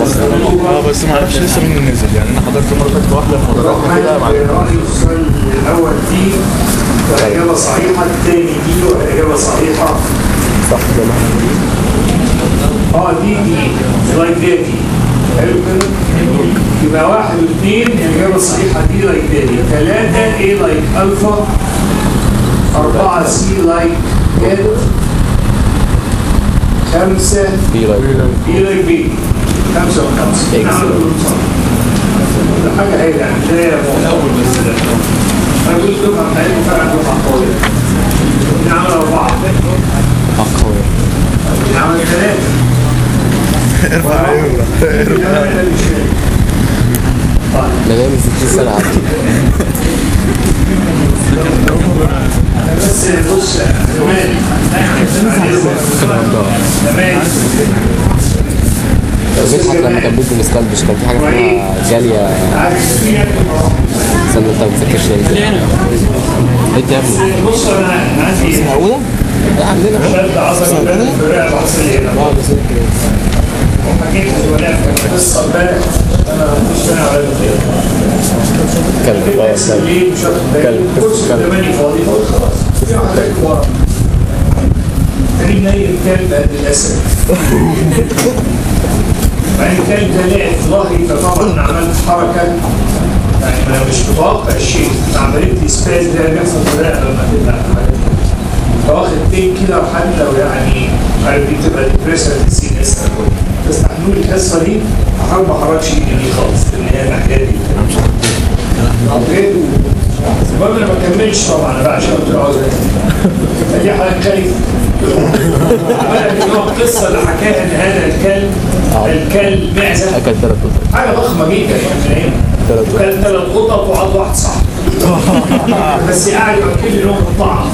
اه بس ما اعرفش لسه مين اللي نزل يعني انا حضرت مره فاتت واحده في مدرسه كده مع رأيه السؤال الأول دي والإجابة صحيحة الثاني دي والإجابة صحيحة صح كده اه دي دي لايك دي دي حلو كده يبقى واحد واثنين الإجابة الصحيحة دي لايك دي دي ثلاثة ايه لايك ألفا أربعة سي لايك جد خمسة في لايك بي لايك بي خمسة وخمسة نعم ده حاجة هايلة يعني ده الأول بس ده أنا قلت دفعة بتاعتكم فعلا دفعة قوية نعمل أربعة قوي نعمل ثلاثة ارفع ايوه ده جاي من 60 سنه عادي بس بص زمان زمان مدحت لما كان بيدي مستلبش كان في حاجه اسمها جاليه عارف استنى انت ما بتذاكرش ليه انت يا ابني بص انا أنا عندي معقوله؟ لا عندنا شد عصبي بين الفرق العصبية هنا وحكيت الولاد قصة امبارح انا مش فاهم على الخير اتكلم اه بس اتكلم ليه مش واخد بالي اتكلم. الكرسي اتكلم. قدامي فاضي قلت خلاص في واحد راكب ورا تاني نايم كلب قد الاسد بعدين الكلب ده لعب في ظهري فطبعا عملت حركه يعني انا مش متوقع الشيء عملت لي سباز ده بيحصل في الرقبه لما تبقى فواخد تين كده وحتى لو يعني عارف دي تبقى ديبريشن سي اس تستحملوا لي الحصه دي احاول ما احركش ايدي دي خالص لان هي محتاجه عطيته المهم انا ما كملتش طبعا انا بقى عشان قلت له عاوز أنام. دي حضرتك خايف عمال ان هو القصه اللي حكاها ان هذا الكلب الكلب معزه اكل ثلاث قطط حاجه ضخمه جدا يعني فاهم ثلاث قطط وكان ثلاث قطط وعض واحد صح بس قاعد ياكل لهم الطعم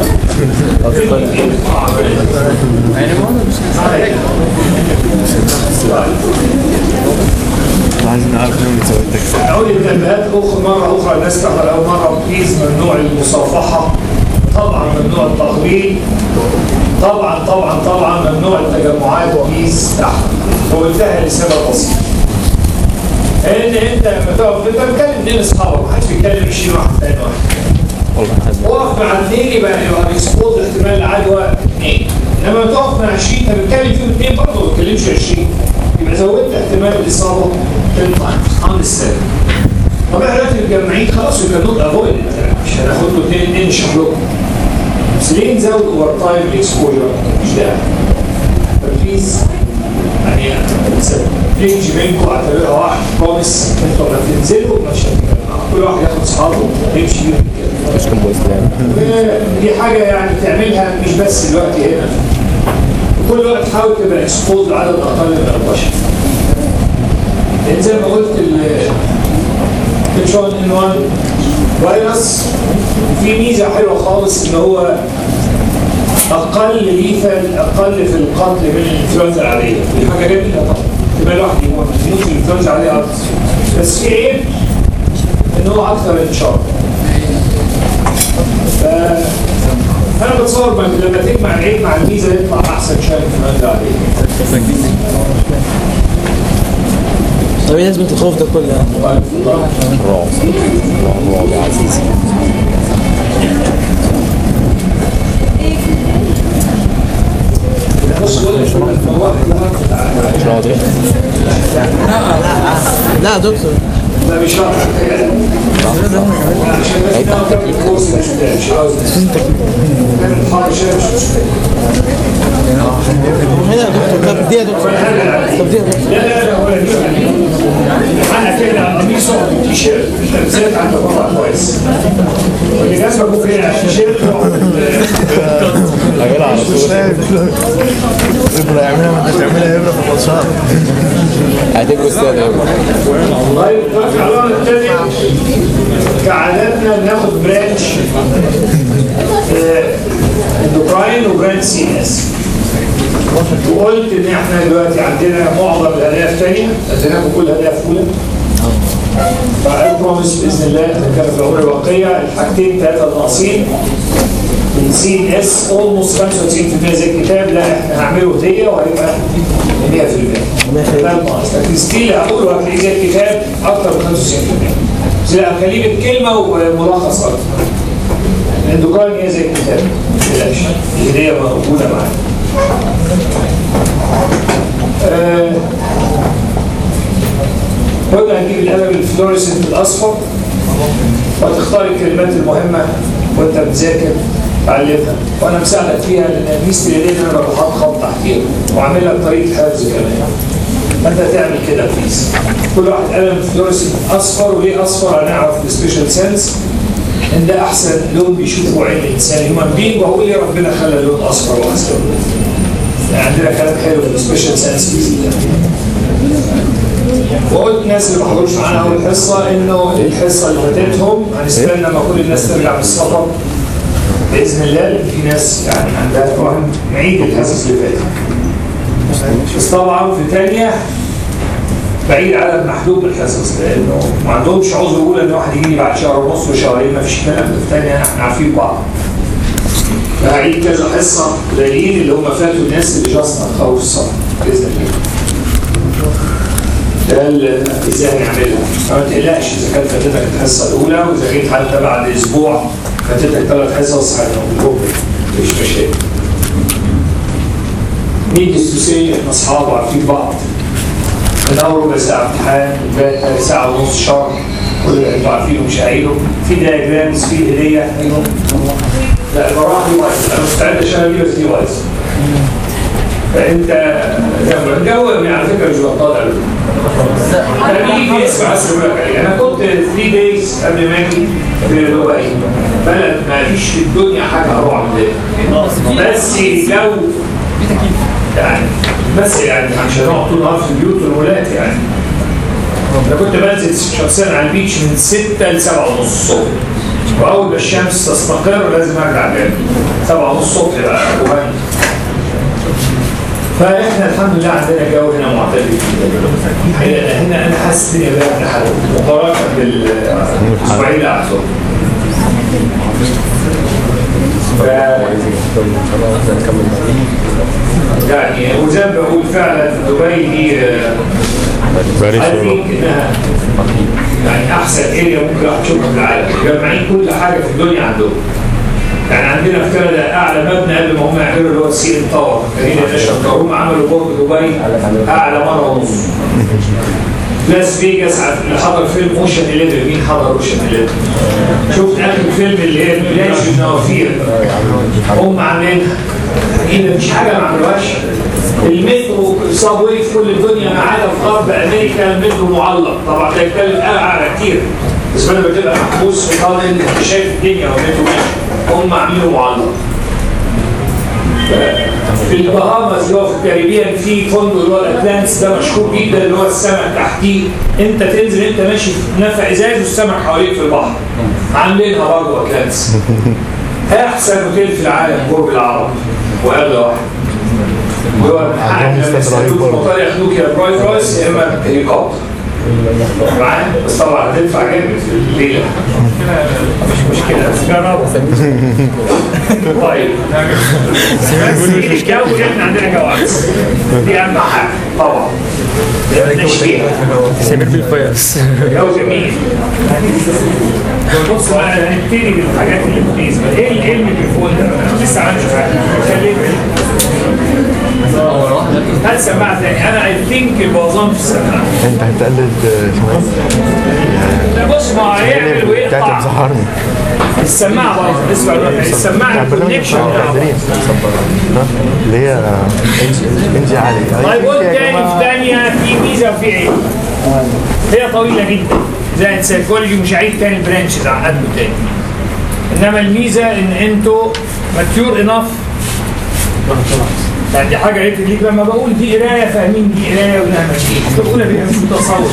عايزين نعرف مين اللي سوى التاكسي أقول التنبيهات أخرى مرة أخرى الناس تحضر أول مرة بليز ممنوع المصافحة طبعا ممنوع التقبيل طبعا طبعا طبعا ممنوع التجمعات بليز تحت وقلتها لسبب بسيط ان انت لما تقف انت بتكلم اثنين اصحابك ما حدش بيتكلم 20 واحد ثاني واحد والله حد وقف مع اثنين يبقى يبقى بيسقط احتمال العدوى اثنين انما تقف مع 20 انت بتتكلم فيهم اثنين برضه ما بتتكلمش 20 يبقى زودت احتمال الاصابه 10 تايمز عن السبب طب احنا دلوقتي متجمعين خلاص يبقى نوت افويد مش هناخد له اثنين اثنين نشرح لكم بس ليه نزود اوفر تايم الاكسبوجر مش ده بليز يعني رينج بينكم اعتبرها واحد بروميس انتوا لما تنزلوا مش هتتجمعوا كل واحد ياخد اصحابه يمشي بيهم كده مش كان مسلم دي حاجة يعني تعملها مش بس دلوقتي هنا كل وقت حاول تبقى اكسبوز لعدد أقل من البشر لأن زي ما قلت ال اتش 1 ان 1 فيروس في ميزة حلوة خالص إن هو أقل ليفل أقل في القتل من الإنفلونزا العادية دي حاجة جميلة طبعا تبقى الواحد يموت يموت في الإنفلونزا العادية أكتر بس في عيب إن هو أكثر انتشار ف- انا بتصور بقى لما تجمع العيب مع الميزه يطلع احسن شويه من الماده عليه طب ايه لازمه الخوف ده كله يعني؟ رعب رعب رعب يا عزيزي بص هو مش رعب ايه؟ لا يا دكتور ده مش شرط عشان بس ده كان الكورس مش مش عاوز كان الحاجه شيء مش مشكله هنا يا دكتور طب دي يا دكتور طب دي يا دكتور لا لا لا ولا دي انا كده عندي صوت التيشيرت انت نزلت عند بابا كويس واللي جنبك ممكن يلعب التيشيرت راجل على طول ابره يعملها ما انت تعملها ابره في البطشات هتبقوا استاذ ايه طيب نرجع لنا الثانية كعاداتنا بناخد برانش اندوكراين وبرانش سي اس وقلت ان احنا دلوقتي عندنا معظم الاهداف ثانيه اديناكم كل الاهداف اولى فاي بروميس باذن الله نتكلم في الامور الواقعيه الحاجتين ثلاثه ناقصين السي اس اولموست 95% زي الكتاب لا احنا هعمله هديه وهيبقى 100% احتمال ناقص لكن ستيل هقوله هتلاقيه زي الكتاب اكتر من 95% بس لا هخليه بالكلمه وملخص اكتر الاندوكراين هي زي الكتاب ما تقلقش الهديه موجوده معانا آه، قلنا هنجيب القلم الفلوريسنت الاصفر وتختار الكلمات المهمه وانت بتذاكر تعلمها وانا مساعدك فيها لان ميزه اليدين ان انا ببقى حاطط خط تحتيها وعامل لك طريقه حفظ كمان فانت تعمل كده بليز كل واحد قلم فلوريسنت اصفر وليه اصفر هنعرف السبيشال سنس ان ده احسن لون بيشوفه عين الانسان هيومن بينج وهو ليه ربنا خلى اللون اصفر واحسن عندنا كلام حلو في السبيشال سنس وقلت الناس اللي ما حضروش معانا اول حصه انه الحصه اللي فاتتهم هنستنى لما كل الناس ترجع من السفر باذن الله لان في ناس يعني عندها وهم نعيد الحصص اللي فاتت بس طبعا في ثانيه بعيد عدد محدود من الحصص لانه ما عندهمش عذر يقول ان واحد يجي لي بعد شهر ونص وشهرين ما فيش كلام ده في ثانيه احنا عارفين بعض فهعيد كذا حصه قليلين اللي هم فاتوا الناس اللي جاست اخروا في السفر باذن الله ده ال- ازاي نعملها فما تقلقش اذا كانت فاتتك الحصه الاولى واذا جيت حتى بعد اسبوع فاتتك ثلاث حصص هنقول مفيش مشاكل needless to say احنا اصحاب وعارفين بعض من اول ربع ساعه امتحان باقي ساعه ونص شهر كل اللي انتوا عارفينه مش هعيده في دايجرامز في هديه لا البراءه دي وايز انا مستعد اشتغل دي بس دي وايز فانت جنب الجو على فكره مش بطال قوي ده بيجي يسمع بس بقول لك عليه انا كنت 3 دايز قبل ما اجي في دبي بلد ما فيش في الدنيا حاجه اروع من ده بس جو يعني بس يعني مش هنقعد طول النهار في البيوت والولاد يعني انا كنت بنزل شخصيا على البيتش من 6 ل 7 ونص الصبح واول ما الشمس تستقر لازم ارجع تاني 7 ونص الصبح بقى وهني فاحنا الحمد لله عندنا جو هنا معتدل هنا هنا انا حاسس الدنيا بقت لحد مقارنه بالاسبوعين اللي قعدتهم يعني وزي ما بقول فعلا دبي دي Very I think انها يعني احسن اريا ممكن الواحد يشوفها في العالم مجمعين كل حاجه في الدنيا عندهم يعني عندنا في كندا اعلى مبنى قبل ما هم يعملوا اللي هو السي ان تاور خلينا نشرب هم عملوا برج دبي اعلى مره ونص لاس فيجاس اللي حضر فيلم اوشن 11 مين حضر اوشن 11 شفت اخر فيلم اللي هي بلاش النوافير هم عاملينها ايه ده مش حاجه ما عملوهاش المترو صابوي في كل الدنيا ما عدا في غرب امريكا المترو معلق طبعا ده يتكلف اعلى كتير بس بدل ما تبقى محبوس في طالع انت شايف الدنيا والمترو ماشي هم عاملينه معلق في البهامز اللي هو في الكاريبيان في فندق اللي هو الاتلانتس ده مشهور جدا اللي هو السمك تحتيه انت تنزل انت ماشي في نفق ازاز والسمك حواليك في البحر عاملينها برضه اتلانتس احسن اوتيل في العالم برج العرب واغلى واحد وهو حق لما يستخدموك في المطار ياخدوك يا برايت رايس يا اما هليكوبتر معايا بس طبعا هتدفع جامد في الليله مش مشكله بس جربوا طيب بس دي الجو اللي احنا عندنا جو عكس دي اهم حاجه طبعا نشتيها سمير بالفيروس جو جميل بص بقى هنبتدي بالحاجات اللي بتنزل ايه ال- ايه الميكروفون ده انا لسه عامل حاجه هات سماعه ثاني انا اي ثينك البوظان في السماعه انت هتقلد اسمه لا بص ما هو هيعمل ايه؟ بتاعت ويقطع مسحرني السماعه بايظه اسمع دلوقتي السماعه بتاع برنامج الكونكشن بتاع بتاعه التدريب اللي هي انجي انجي علي طيب قول تاني في ثانيه في ميزه وفي عيب هي طويله جدا زي السيكولوجي مش هعيد تاني البرانشز عقده تاني انما الميزه ان انتوا ماتيور انف يعني دي حاجه عيب ليك لما بقول دي قرايه فاهمين دي قرايه وانها ماشيه بقولها بيبقى مش متصور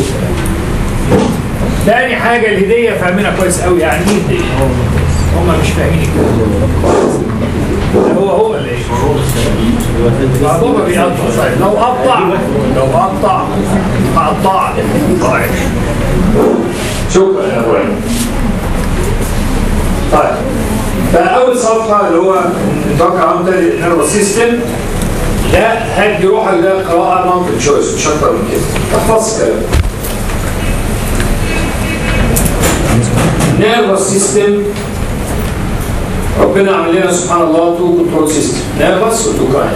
تاني حاجه الهديه فاهمينها كويس قوي يعني ايه هديه هم مش فاهمين الكلام هو هو اللي ايه بعضهم بيقطع طيب لو قطع لو قطع هقطع طيب شكرا يا ابراهيم طيب فاول صفحه اللي هو نتوقع عن نيرفس سيستم ده هدي روحك ده قراءة منطق شويس مش أكتر من كده احفظ الكلام نيرفس سيستم ربنا عمل لنا سبحان الله تو كنترول سيستم نيرفس ودوكاين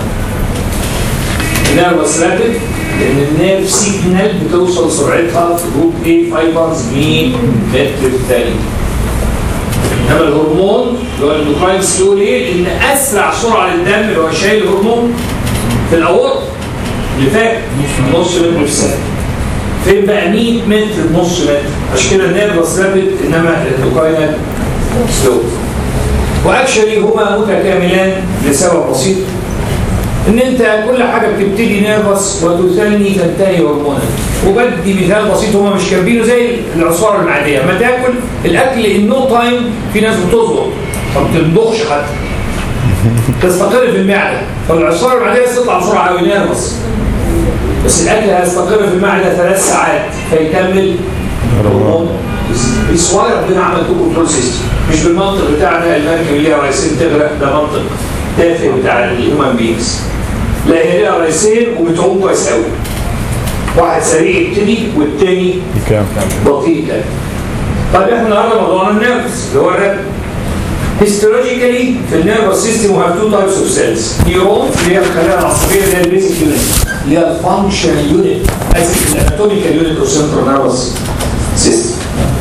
نيرفس رابد لان النيرف سيجنال بتوصل سرعتها في جروب اي فايبرز 100 متر في الثانيه انما الهرمون اللي هو الاندوكراين سلو ليه؟ لان اسرع سرعه للدم اللي هو شايل الهرمون في الاورط اللي فات نص متر في الثانيه فين بقى 100 متر نص متر عشان كده النيرفس رابد انما الاندوكراين سلو واكشلي هما متكاملان لسبب بسيط ان انت كل حاجه بتبتدي نيرفس وتثني تنتهي هرمونال وبدي مثال بسيط هما مش كاتبينه زي العصاره المعديه لما تاكل الاكل ان نو تايم في ناس بتظبط ما بتمضخش حتى تستقر في المعده فالعصاره المعديه تطلع بسرعه قوي نيرفس بس الاكل هيستقر في المعده ثلاث ساعات فيكمل هرمون It's why ربنا عمل تو كنترول سيستم مش بالمنطق بتاعنا المركب ليها رئيسين تغرق ده منطق تافه بتاع الهيومن بينجز لا هي ليها رئيسين وبتعوم كويس قوي واحد سريع يبتدي والتاني كام بطيء كده طيب احنا النهارده موضوعنا النيرفس اللي هو الرد هيستولوجيكالي في النيرفس سيستم وهاف تو تايبس اوف سيلز نيورونز اللي هي الخلايا العصبيه اللي هي البيزك يونت اللي هي الفانكشنال يونت اسف الاناتوميكال يونت اوف سنترال نيرفس سيستم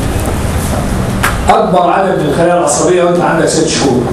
اكبر عدد من الخلايا العصبيه وانت عندك ست شهور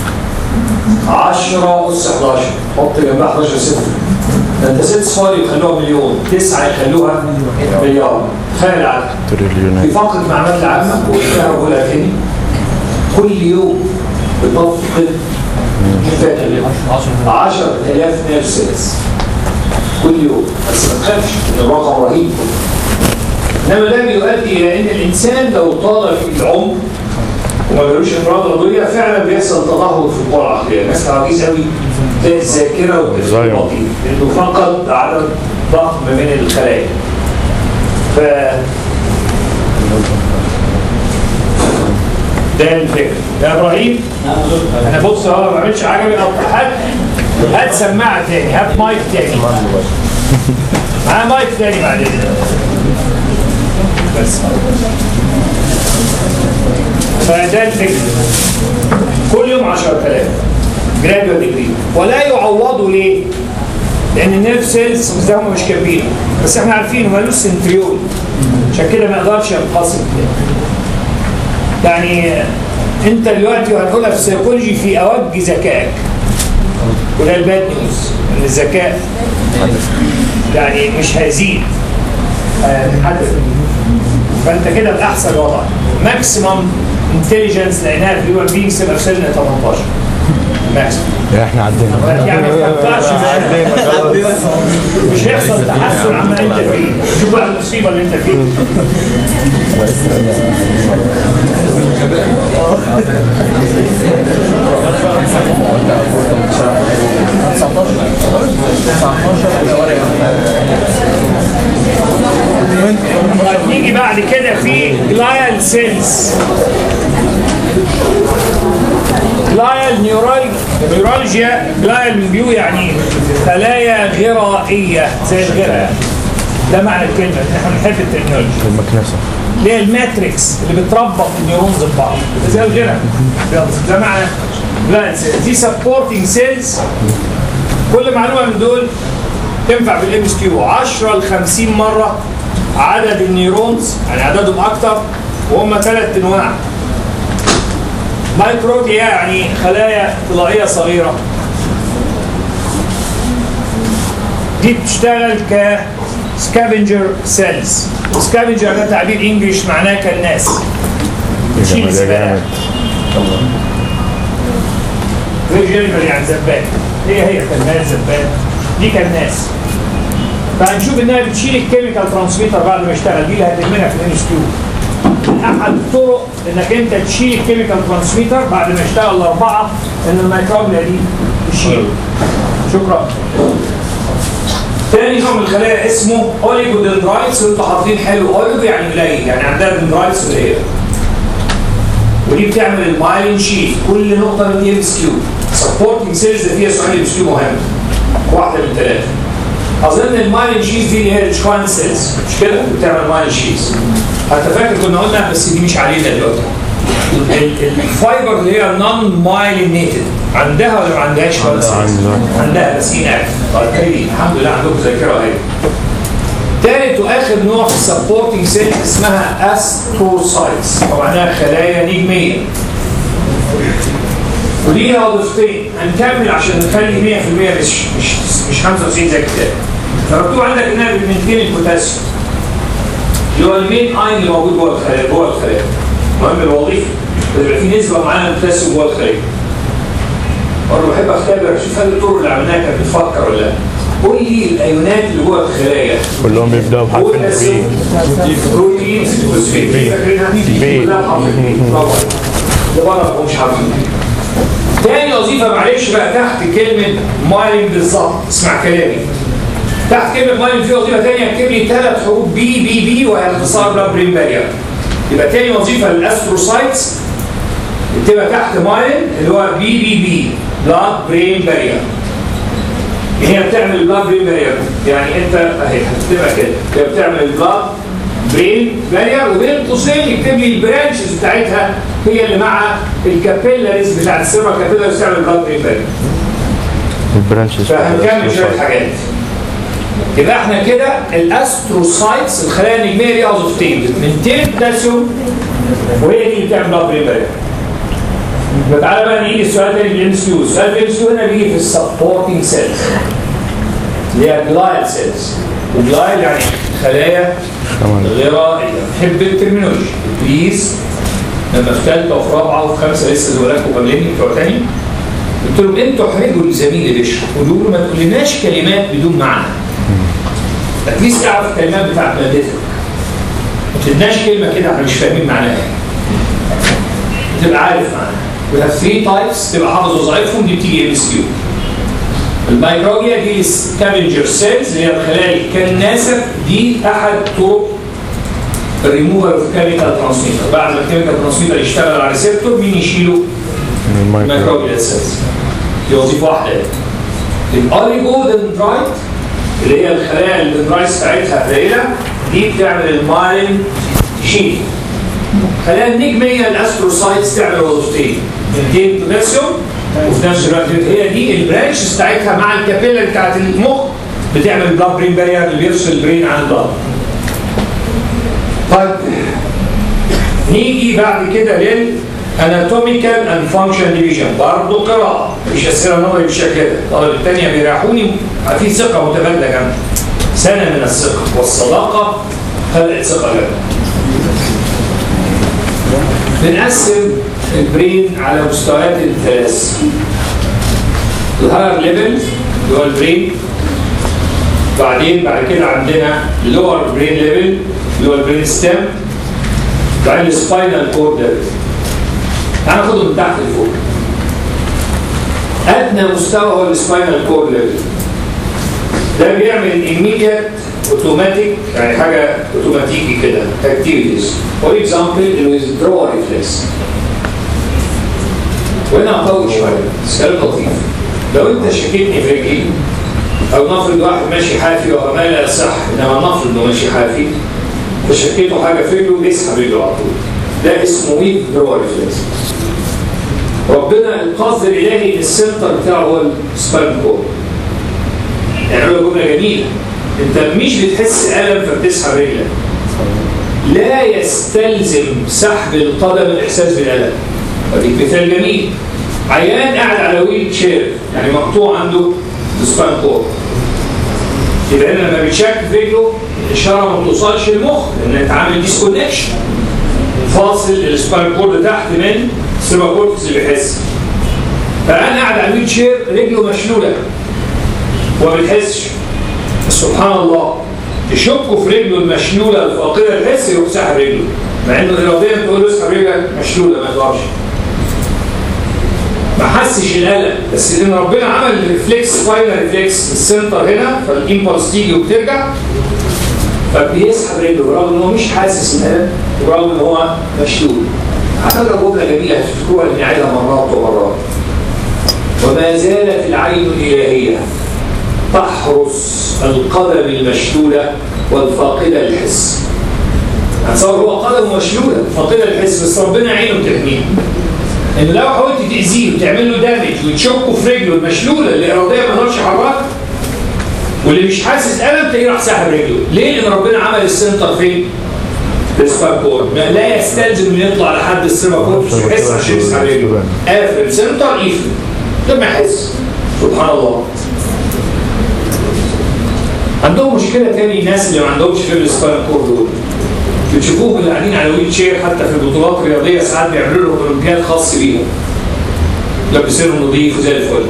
10 اس 11 حط جنبها 11 6 ده انت ست صفار يخلوها مليون تسعه يخلوها مليار تخيل العدد في تريليونات فقره المعلومات العامه وقلتها بقولها تاني كل يوم بتفقد مش فاكر ليه 10000 نيرف سيلز كل يوم بس ما تخافش ان الرقم رهيب انما ده بيؤدي الى ان الانسان لو طال في العمر وما جالوش امراض عضويه فعلا بيحصل تدهور في القوى العقليه الناس عواجيز قوي تلاقي الذاكره والتفكير زيهم. بطيء لانه فقد عدد ضخم من الخلايا ف ده الفكر يا ابراهيم انا بص اهو ما بعملش حاجه من هات هات سماعه تاني هات مايك تاني معاه مايك تاني بعدين بس فده الفكر كل يوم 10000 جرادوال ديجري ولا يعوضوا ليه؟ لان النيرف سيلز زي ما هم مش كاتبين بس احنا عارفين هو مالوش سنتريول عشان كده ما يقدرش ينقسم يعني انت دلوقتي وهنقولها في السيكولوجي في اوج ذكائك وده الباد نيوز ان الذكاء يعني مش هيزيد هينحدر فانت كده في احسن وضع ماكسيمم انتليجنس لقيناها في الهيومن بينجز تبقى في سن 18 ماكسيمم احنا عدينا يعني ما تنفعش مش هيحصل تحسن عما انت فيه شوف بقى المصيبه اللي انت فيها نيجي بعد كده في جلايال سيلز جلايال نيورال نيورالجيا جلايال من بيو يعني خلايا غرائيه زي الغراء يعني. ده معنى الكلمه احنا بنحب التكنولوجيا المكنسة اللي هي الماتريكس اللي بتربط النيورونز ببعض زي الغراء يلا، ده معنى جلايال سيلز دي سبورتنج سيلز كل معلومه من دول تنفع بالام اس كيو 10 ل 50 مره عدد النيورونز يعني عددهم اكتر وهم ثلاث انواع مايكروتيا يعني خلايا طلائيه صغيره دي بتشتغل ك سكافنجر سيلز سكافنجر ده تعبير انجلش معناه كالناس تشيل جامد يا الزباله جامد غير جيرمر يعني زبال هي هي كالناس زبال دي كالناس فهنشوف انها بتشيل الكيميكال ترانسميتر بعد ما يشتغل دي اللي هتهمنا في الان اس كيو احد الطرق انك انت تشيل الكيميكال ترانسميتر بعد ما يشتغل الاربعه ان الميكروبيا دي تشيل شكرا تاني نوع من الخلايا اسمه اوليجودندرايتس انتوا حاطين حلو اوليجو يعني قليل يعني عندها دندرايتس قليله ودي بتعمل المايلين شيت كل نقطه من ام اس كيو سبورتنج سيلز فيها سؤال ام اس كيو مهم واحده من ثلاثه اظن المايلين شيز دي اللي هي الشوان سيلز مش كده بتعمل مايلين شيز حتى فاكر كنا قلنا بس دي مش علينا دلوقتي ال- ال- الفايبر اللي هي نون مايلينيتد عندها ولا ما عندهاش شوان سيلز؟ عندها بس هي طيب هي الحمد لله عندكم ذاكره اهي ثالث واخر نوع في السبورتنج سيل اسمها استروسايتس طبعا خلايا نجميه وليها وظيفتين هنكمل عشان نخلي 100% مش مش مش 95 زي الكتاب فمكتوب عندك انها بتمنتين البوتاسيوم اللي هو المين اين اللي موجود جوه الخلايا جوه الخلايا المهم الوظيفه لازم يبقى في نسبه معينه من البوتاسيوم جوه الخلايا برضه بحب اختبر اشوف هل الطرق اللي عملناها كانت بتفكر ولا لا قول لي الايونات اللي جوه الخلايا كلهم بيبدأوا بحرف البي بوتاسيوم بروتين فوسفات فاكرينها؟ بي. كلها بحرف البي برافو عليك. ده بره مش حرف البي تاني وظيفة معلش بقى تحت كلمة مايلين بالظبط اسمع كلامي تحت كلمة مايلين في وظيفة تانية اكتب لي ثلاث حروف بي بي بي وهي اختصار بلاد برين بارير يبقى تاني وظيفة للاستروسايتس اكتبها تحت مايلين اللي هو بي بي بي بلاد برين بارير هي بتعمل بلاد برين بارير يعني انت اهي هتكتبها كده هي بتعمل بلاد برين بارير وبين قوسين يكتب لي البرانشز بتاعتها هي اللي مع الكابيلاريز بتاعت السيرما كابيلاريز تعمل بلاد برين بارير البرانشز فهنكمل شويه حاجات يبقى احنا كده الاستروسايتس الخلايا النجميه ليها وظيفتين بتمنتين البوتاسيوم وهي دي اللي بتعمل بلاد برين بارير يبقى تعالى بقى نيجي السؤال تاني الام اس كيو السؤال الام اس كيو هنا بيجي في السبورتنج سيلز اللي هي جلايل سيلز وجلايل يعني خلايا غرائيه بحب الترمينولوجي بليز لما في ثالثه وفي رابعه وفي خمسه لسه زملائكم قابليني بتوع تاني قلت لهم انتوا احرجوا الزميل بيشرح قولوا له ما تقولناش كلمات بدون معنى اتليست اعرف الكلمات بتاعت مادتك ما تدناش كلمه كده احنا مش فاهمين معناها تبقى عارف معناها we have three types تبقى حافظ وظائفهم دي بتيجي ام اس كيو الميكروبيا دي السكافنجر سيلز اللي هي الخلايا الكناسه دي احد طرق الريموفر اوف كيميكال ترانسميتر بعد ما الكيميكال ترانسميتر يشتغل على ريسبتور مين يشيله؟ الميكروبيا سيلز دي وظيفه واحده الاوليجو دندرايت اللي هي الخلايا الدندرايت بتاعتها قليله دي بتعمل المايلين شيت خلايا النجميه الاستروسايتس تعمل وظيفتين مدين بوتاسيوم وفي نفس الوقت هي دي البرانش بتاعتها مع الكابيلر بتاعت المخ بتعمل بلاد برين بارير اللي بيفصل البرين عن البلاد طيب نيجي بعد كده لل anatomical and function division برضه قراءة مش أسئلة نظري بالشكل ده الطلبة التانية بيريحوني في ثقة متبادلة جنبي سنة من الثقة والصداقة خلقت ثقة جنبي بنقسم البرين على مستويات الثلاث الهاير ليفل اللي هو البرين بعدين بعد كده عندنا اللور برين ليفل اللي هو البرين ستيم بعدين السباينال كورد ليفل تعال ناخده من تحت لفوق ادنى مستوى هو السباينال كورد ليفل ده بيعمل immediate اوتوماتيك يعني حاجه اوتوماتيكي كده اكتيفيتيز فور اكزامبل الويزدرو ريفلكس وهنا هطول شويه سؤال لطيف لو انت شكيتني في رجلي او نفرض واحد ماشي حافي وما لا يصح انما نفرض انه ماشي حافي فشكيته حاجه في رجله بيسحب رجله على طول ده اسمه ويزدرو ريفلكس ربنا القصد الالهي ان السنتر بتاعه هو السباين كورد يعني له جمله جميله انت مش بتحس الم فبتسحب رجلك لا يستلزم سحب القدم الاحساس بالالم اديك مثال جميل عيان قاعد على ويل تشير يعني مقطوع عنده السباين كورد يبقى هنا لما بتشك في رجله الاشاره ما بتوصلش للمخ لان انت عامل ديسكونكشن فاصل السباين كورد تحت من السيرما كورتكس اللي بيحس فانا قاعد على الويل تشير رجله مشلوله وما بتحسش سبحان الله يشكوا في رجله المشلوله الفاقده الحس يروح ساحب رجله مع انه اراديا تقول له اسحب رجلك مشلوله ما يقدرش ما حسش الالم بس ان ربنا عمل ريفلكس فاينل ريفلكس السنتر هنا فالامبلس تيجي وبترجع فبيسحب رجله برغم ان هو مش حاسس بالالم برغم ان هو مشلول اعتقد جمله جميله تفتكروها اني عايزها مرات ومرات وما زالت العين الالهيه تحرس القدم المشلولة والفاقدة الحس هتصور هو قدم مشلولة فاقدة الحس بس ربنا عينه بتحميه ان لو حاولت تاذيه وتعمل له دامج وتشكه في رجله المشلوله اللي اراديه ما يقدرش يحركها واللي مش حاسس الم تلاقيه راح ساحب رجله ليه؟ لان ربنا عمل السنتر فين؟ في السباكور لا يستلزم انه يطلع لحد السباكور مش يحس عشان يسحب رجله قافل سنتر يقفل غير ما يحس سبحان الله عندهم مشكله تاني الناس اللي ما عندهمش فيبر سباكور دول بتشوفوهم اللي قاعدين على ويل شير حتى في البطولات الرياضيه ساعات بيعملوا لهم اولمبياد خاص بيهم لابسينهم نظيف وزي الفل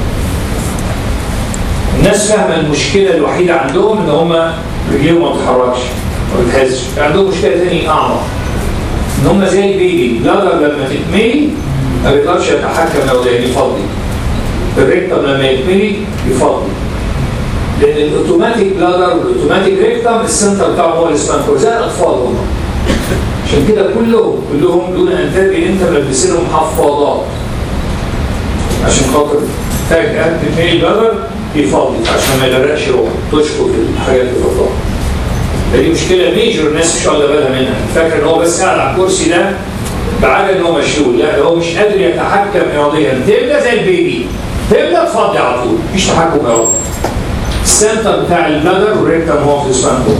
الناس فاهمه المشكله الوحيده عندهم ان هم رجليهم ما بتتحركش ما بتحسش عندهم مشكله ثانيه اعمق ان هم زي البيبي بلادر لما تتملي ما بيقدرش يتحكم لو ده يفضي الريكتم لما يتملي يفضي لان الاوتوماتيك بلادر والاوتوماتيك ريكتم السنتر بتاعه هو الاسفنكتور زي الاطفال هم عشان كده كلهم كلهم دون ان تدري انت ملبسينهم حفاضات عشان خاطر فجاه تتملي بلادر يفضي عشان ما يغرقش روحه تشكو في الحاجات اللي فضلها دي مشكله ميجر الناس مش واخده بالها منها فاكر ان هو بس قاعد على الكرسي ده بعد ان هو مشلول لا ده هو مش قادر يتحكم اراديا تبدا زي البيبي تبدا تفضي على طول مفيش تحكم ارادي السنتر بتاع البلدر والريكتم هو في السبانكو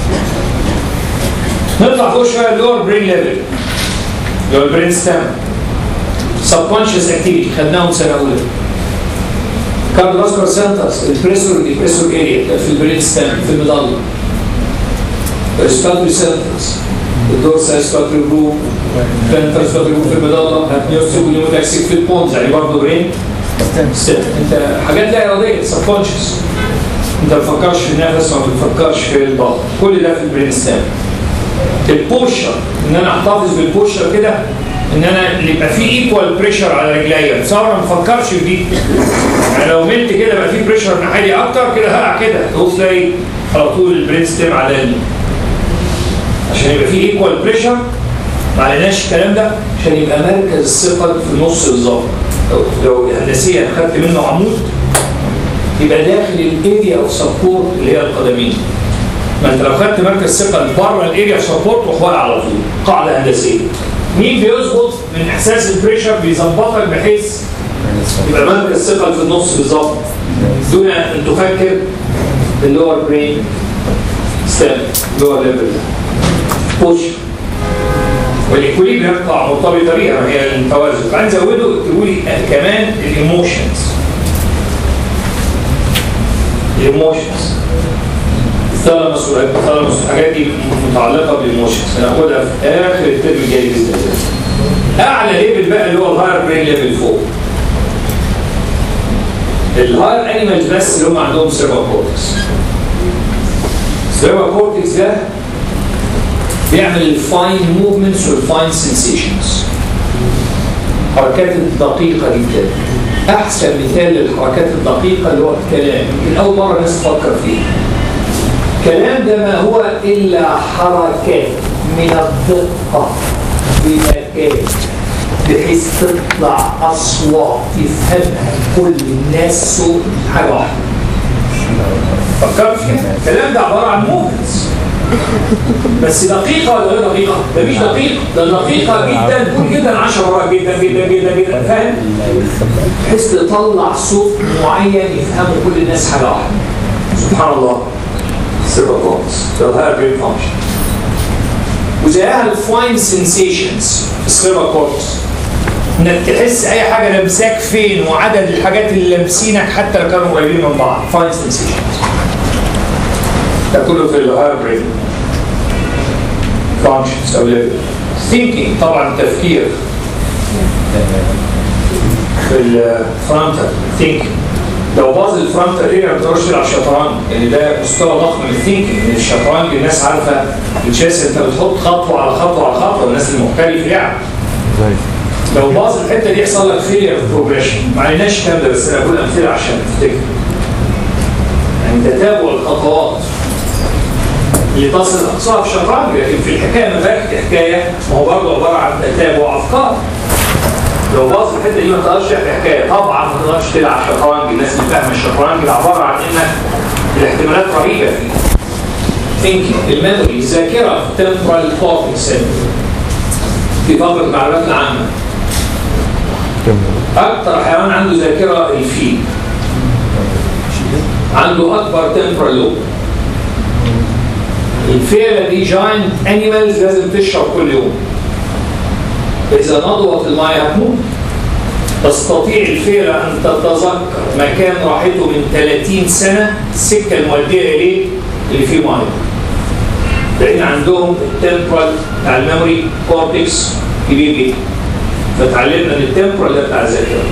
نطلع فوق شويه اللور برين ليفل اللي هو البرين ستام سبكونشس اكتيفيتي خدناهم سنه اولى كارديوفاسكولار سنترز البريسور والديبريسور اريا في البرين ستام في المضله ريسباتوري سنترز الدورسال ريسباتوري جروب فانتر ريسباتوري جروب في المضله هتنيوستيك ونيوتاكسيك في البونز يعني برضه برين ستام انت حاجات لا اراديه سبكونشس انت ما بتفكرش في النفس ما بتفكرش في البطن كل ده في البرين ستام البوشر ان انا احتفظ بالبوشر كده ان انا يبقى في ايكوال بريشر على رجليا تصور ما بفكرش في دي يعني لو ملت كده بقى في بريشر ناحيتي اكتر كده هقع كده تبص تلاقي على طول البرين ستيم علاني عشان يبقى في ايكوال بريشر ما عليناش الكلام ده عشان يبقى مركز الثقل في النص بالظبط لو لو هندسيا خدت منه عمود يبقى داخل الاريا اوف سبورت اللي هي القدمين ما انت لو خدت مركز ثقل بره الاريا اوف سبورت روح واقع على طول قاعده هندسيه مين بيظبط من احساس البريشر بيظبطك بحيث يبقى مركز ثقل في النص بالظبط دون ان تفكر باللور برين ستام لور ليفل بوش والاكوليبريم طبعا مرتبطه بيها ما هي التوازن بعدين زودوا اكتبوا لي كمان الايموشنز الايموشنز الثالاموس والهيبوثالاموس الحاجات دي متعلقه بالايموشنز هناخدها في اخر الترم الجاي باذن الله اعلى ليفل بقى اللي هو الهاير برين ليفل فوق الهاير انيمالز بس اللي هم عندهم سيرفر كورتكس السيرفر كورتكس ده بيعمل الفاين موفمنتس والفاين سنسيشنز حركات الدقيقه جدا احسن مثال للحركات الدقيقه اللي هو الكلام يمكن اول مره الناس تفكر فيه الكلام ده ما هو الا حركات من الدقه بمكان بحيث تطلع اصوات يفهمها كل الناس صوت حاجه واحده فكرت فيها الكلام ده عباره عن موفمنتس بس دقيقة ولا غير دقيقة؟ ده مش دقيقة، ده دقيقة جدا تكون جدا 10 مرات جدا جدا جدا جدا فاهم؟ بحيث تطلع صوت معين يفهمه كل الناس حاجة واحدة. سبحان الله. سيرفر كورتكس ده الهاير برين فانكشن. وزيها الفاين سنسيشنز في السيرفر كورتكس. انك تحس اي حاجه لمساك فين وعدد الحاجات اللي لامسينك حتى لو كانوا قريبين من بعض فاين سنسيشنز ده كله في الهاير برين فانكشنز او ليفل ثينكينج طبعا التفكير في الفرونتال ثينكينج لو باظ الفرونتال اريا ما تقدرش تلعب شطرنج يعني ده مستوى ضخم من الثينكينج من الشطرنج الناس عارفه الشاس انت بتحط خطوه على خطوه على خطوه الناس المحترف يلعب لو باظ الحته دي يحصل لك فيلير بروجريشن ما عليناش الكلام ده بس انا بقول امثله عشان تفتكر يعني تتابع الخطوات اللي تصل اقصاها في الشطرنج لكن في الحكايه ما بالك حكايه ما هو برضه عباره عن تتابع افكار لو باظ الحته دي ما تقدرش تحكي حكايه طبعا ما تقدرش تلعب شطرنج الناس اللي فاهمه الشطرنج ده عباره عن انك الاحتمالات رهيبه فيه ثينكينج الميموري الذاكره temporal cortex center في طاقه المعلومات العامه اكتر حيوان عنده ذاكره الفيل عنده اكبر temporal lobe الفيلة دي جاينت انيمالز لازم تشرب كل يوم اذا نضوت الماء هتموت تستطيع الفيلة ان تتذكر مكان راحته من 30 سنة السكة المودية اليه اللي فيه ميه لان عندهم التمبرال بتاع الميموري كورتكس كبير جدا فتعلمنا ان التمبرال ده بتاع الذاكره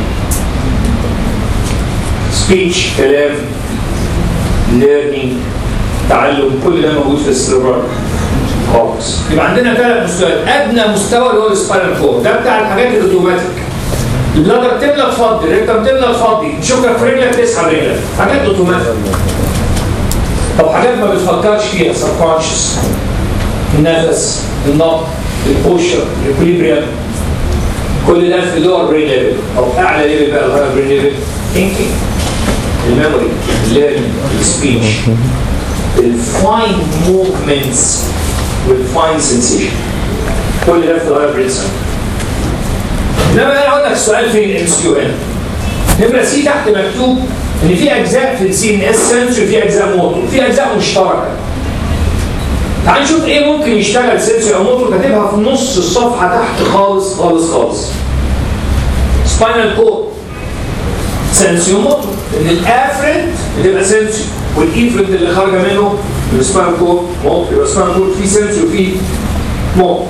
سبيتش كلام ليرنينج تعلم كل ده موجود في السيرفر كورتكس يبقى عندنا ثلاث مستويات ادنى مستوى اللي هو السباينال كورد ده بتاع الحاجات الاوتوماتيك البلادر تملى تفضي الريكتم تملى تفضي تشوفك في رجلك تسحب رجلك حاجات اوتوماتيك طب حاجات ما بتفكرش فيها سبكونشس النفس النبض البوشر الاكوليبريم كل ده في لور برين ليفل او اعلى ليفل بقى الهاير برين ليفل ثينكينج الميموري الليرنينج السبيتش الفاين موفمنتس والفاين سنسيشن كل ده في الهاير برين سنتر انما انا اقول لك سؤال فين الام اس كيو هنا نمره سي تحت مكتوب ان في اجزاء في السي ان اس سنسوري في اجزاء موتور في اجزاء مشتركه تعال نشوف ايه ممكن يشتغل سنسوري او موتور كاتبها في نص الصفحه تحت خالص خالص خالص سباينال كورد سنسوري موتور ان الافرنت بتبقى سنسوري والايفرنت اللي خارجه منه السباينال كورد موتور يبقى السباينال كورد فيه سنسوري وفيه موتور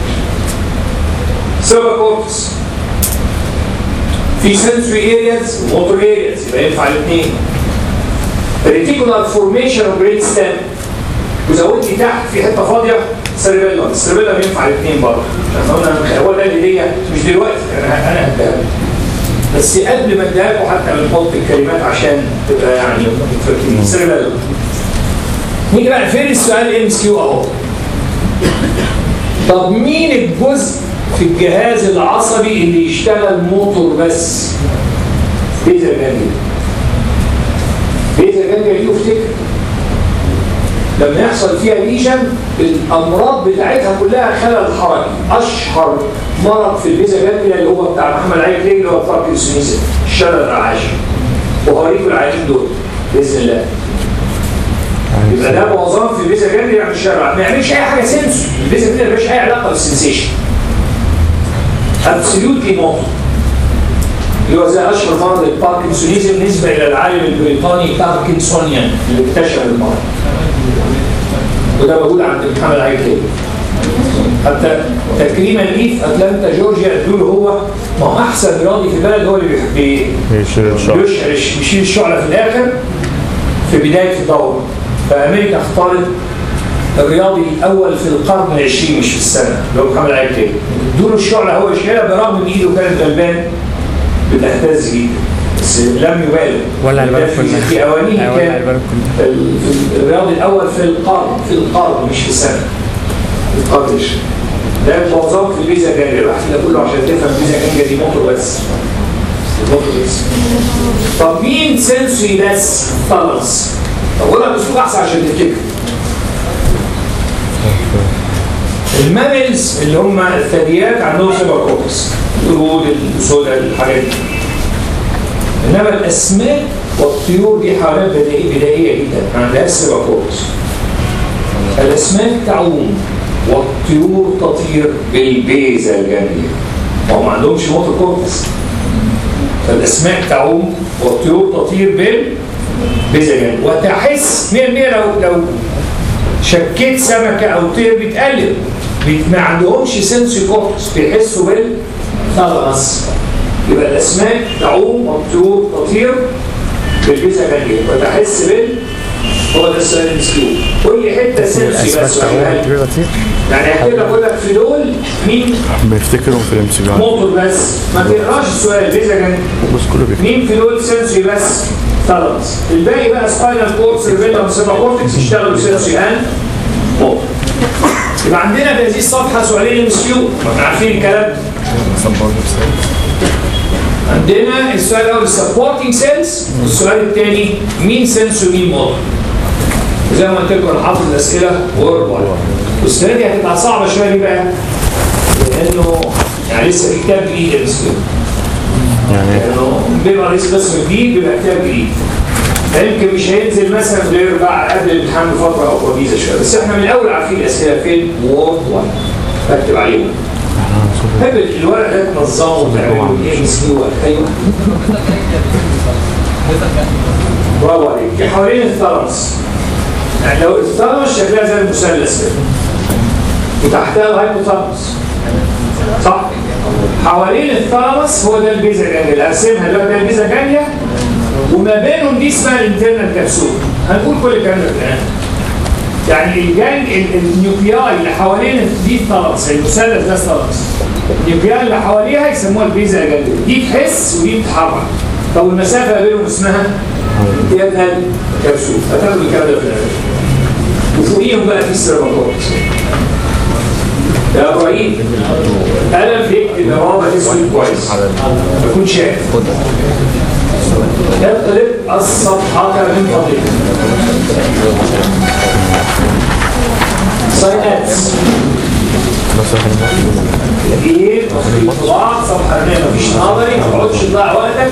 سيرفر كورتكس في sensory areas motor areas يبقى ينفع الاثنين reticular formation of brain stem وزود لي تحت في حته فاضيه سيربيلم السيربيلم ينفع الاثنين برضه عشان قلنا هو ده اللي هي مش دلوقتي انا انا هديها لكم. بس قبل ما اديها لكم حتى بنحط الكلمات عشان تبقى يعني متفكرين سيربيلم نيجي بقى فين السؤال ام اس كيو اهو طب مين الجزء في الجهاز العصبي اللي يشتغل موتور بس بيزا جانجليا بيزا جانجليا دي افتكر لما يحصل فيها ليجن الامراض بتاعتها كلها خلل حركي اشهر مرض في البيزا جانجليا اللي هو بتاع محمد علي كليج اللي هو باركنسونيزم الشلل الرعاشي وهوريكم العيانين دول باذن الله يبقى ده معظم في البيزا جانجليا يعني الشلل ما يعملش اي حاجه سنسور البيزا جانجليا ملهاش اي علاقه بالسنسيشن ابسوليوتلي موتور اللي هو زي اشهر مرض الباركنسونيزم نسبه الى العالم البريطاني باركنسونيان اللي اكتشف المرض وده موجود عند محمد علي كده حتى تكريما ليه في اتلانتا جورجيا ادوا له هو ما هو احسن رياضي في البلد هو اللي بي- يشيل الشعر بيشعر بيشيل الشعله في الاخر في بدايه الدوره فامريكا اختارت الرياضي الاول في القرن العشرين مش في السنه اللي هو محمد علي كده ادوا له الشعله هو يشيلها برغم ان ايده كانت غلبان بتهتز جدا بس لم يبالغ ولع البلد ده في- كلها. في اوانيه أيوة، ولع كان البلد كلها. ال- في الرياضي الاول في القرن في القرن مش في السنه في القرن العشرين ده معظم في الفيزا جانجا بحكي ده كله عشان تفهم الفيزا جانجا دي موتور بس موتور بس طب مين سنسوري بس ثالث طب قولها باسلوب احسن عشان تفتكر الماملز اللي هم الثدييات عندهم سيبر كورتكس القرود السوداء الحاجات دي انما الاسماك والطيور دي حيوانات بدائيه بدائيه جدا ما عندهاش سيبر كورتكس الاسماك تعوم والطيور تطير بالبيزا الجانبيه وهم ما عندهمش موتور كورتكس فالاسماك تعوم والطيور تطير بالبيزا الجانبيه وتحس 100% لو لو شكيت سمكه او طير بيتقلب بيت- ما عندهمش سنسي كورتكس بيحسوا بالثالاموس يبقى الاسماك تعوم والطيور تطير بالبيزا الجانبيه وتحس بال هو ده السؤال المسكين قول لي حته سنسي بس ولا حاجة. يعني احكي لك اقول لك في دول مين بيفتكروا في الام سي بي موتور بس ما تقراش السؤال بيزا كان بس كله بيفتكر مين في دول سنسوري بس ثالاموس الباقي بقى سباينال كورد سيرفيلم سيبا كورتكس يشتغلوا سنسوري اند موتور يبقى عندنا في هذه الصفحه سؤالين ام اس كيو احنا عارفين الكلام ده. عندنا السؤال الاول السبورتنج سيلز والسؤال الثاني مين سنس ومين موتور زي ما قلت لكم انا حاطط الاسئله وورد وايد والسنه دي هتبقى صعبه شويه ليه بقى؟ لانه يعني لسه في كتاب جديد يا مسكين يعني لانه بيبقى رئيس قسم جديد بيبقى كتاب جديد فيمكن مش هينزل مثلا غير بعد قبل الامتحان بفتره او وجيزه شويه بس احنا من الاول عارفين الاسئله فين وورد وايد بكتب عليهم حب الورق ده تنظمه وتعمله ايه مسكين ايوه برافو عليك حوالين الثالموس يعني لو الثالموس شكلها زي المثلث كده وتحتها الهايبوثالموس صح؟ حوالين الثالموس هو ده البيزا جانجليا ارسمها دلوقتي ده البيزا جانجليا وما بينهم دي اسمها الانترنال كبسول هنقول كل الكلام ده في الآخر. يعني الجانج ال- النيوكلياي اللي حوالين دي الثالموس المثلث ده الثالموس النيوكلياي اللي حواليها يسموها البيزا جانجليا دي تحس ودي بتتحرك طب المسافه ما بينهم اسمها امتداد كبسول هتاخدوا الكلام ده في الآخر. وفوقيهم بقى في السيرفاتورات يا ابراهيم قلم بيكتب رابط اسود كويس بكون شايف اقلب الصفحة من فضلك سايناتس ايه اطلاع صفحة ما مفيش نظري ما تقعدش تضيع وقتك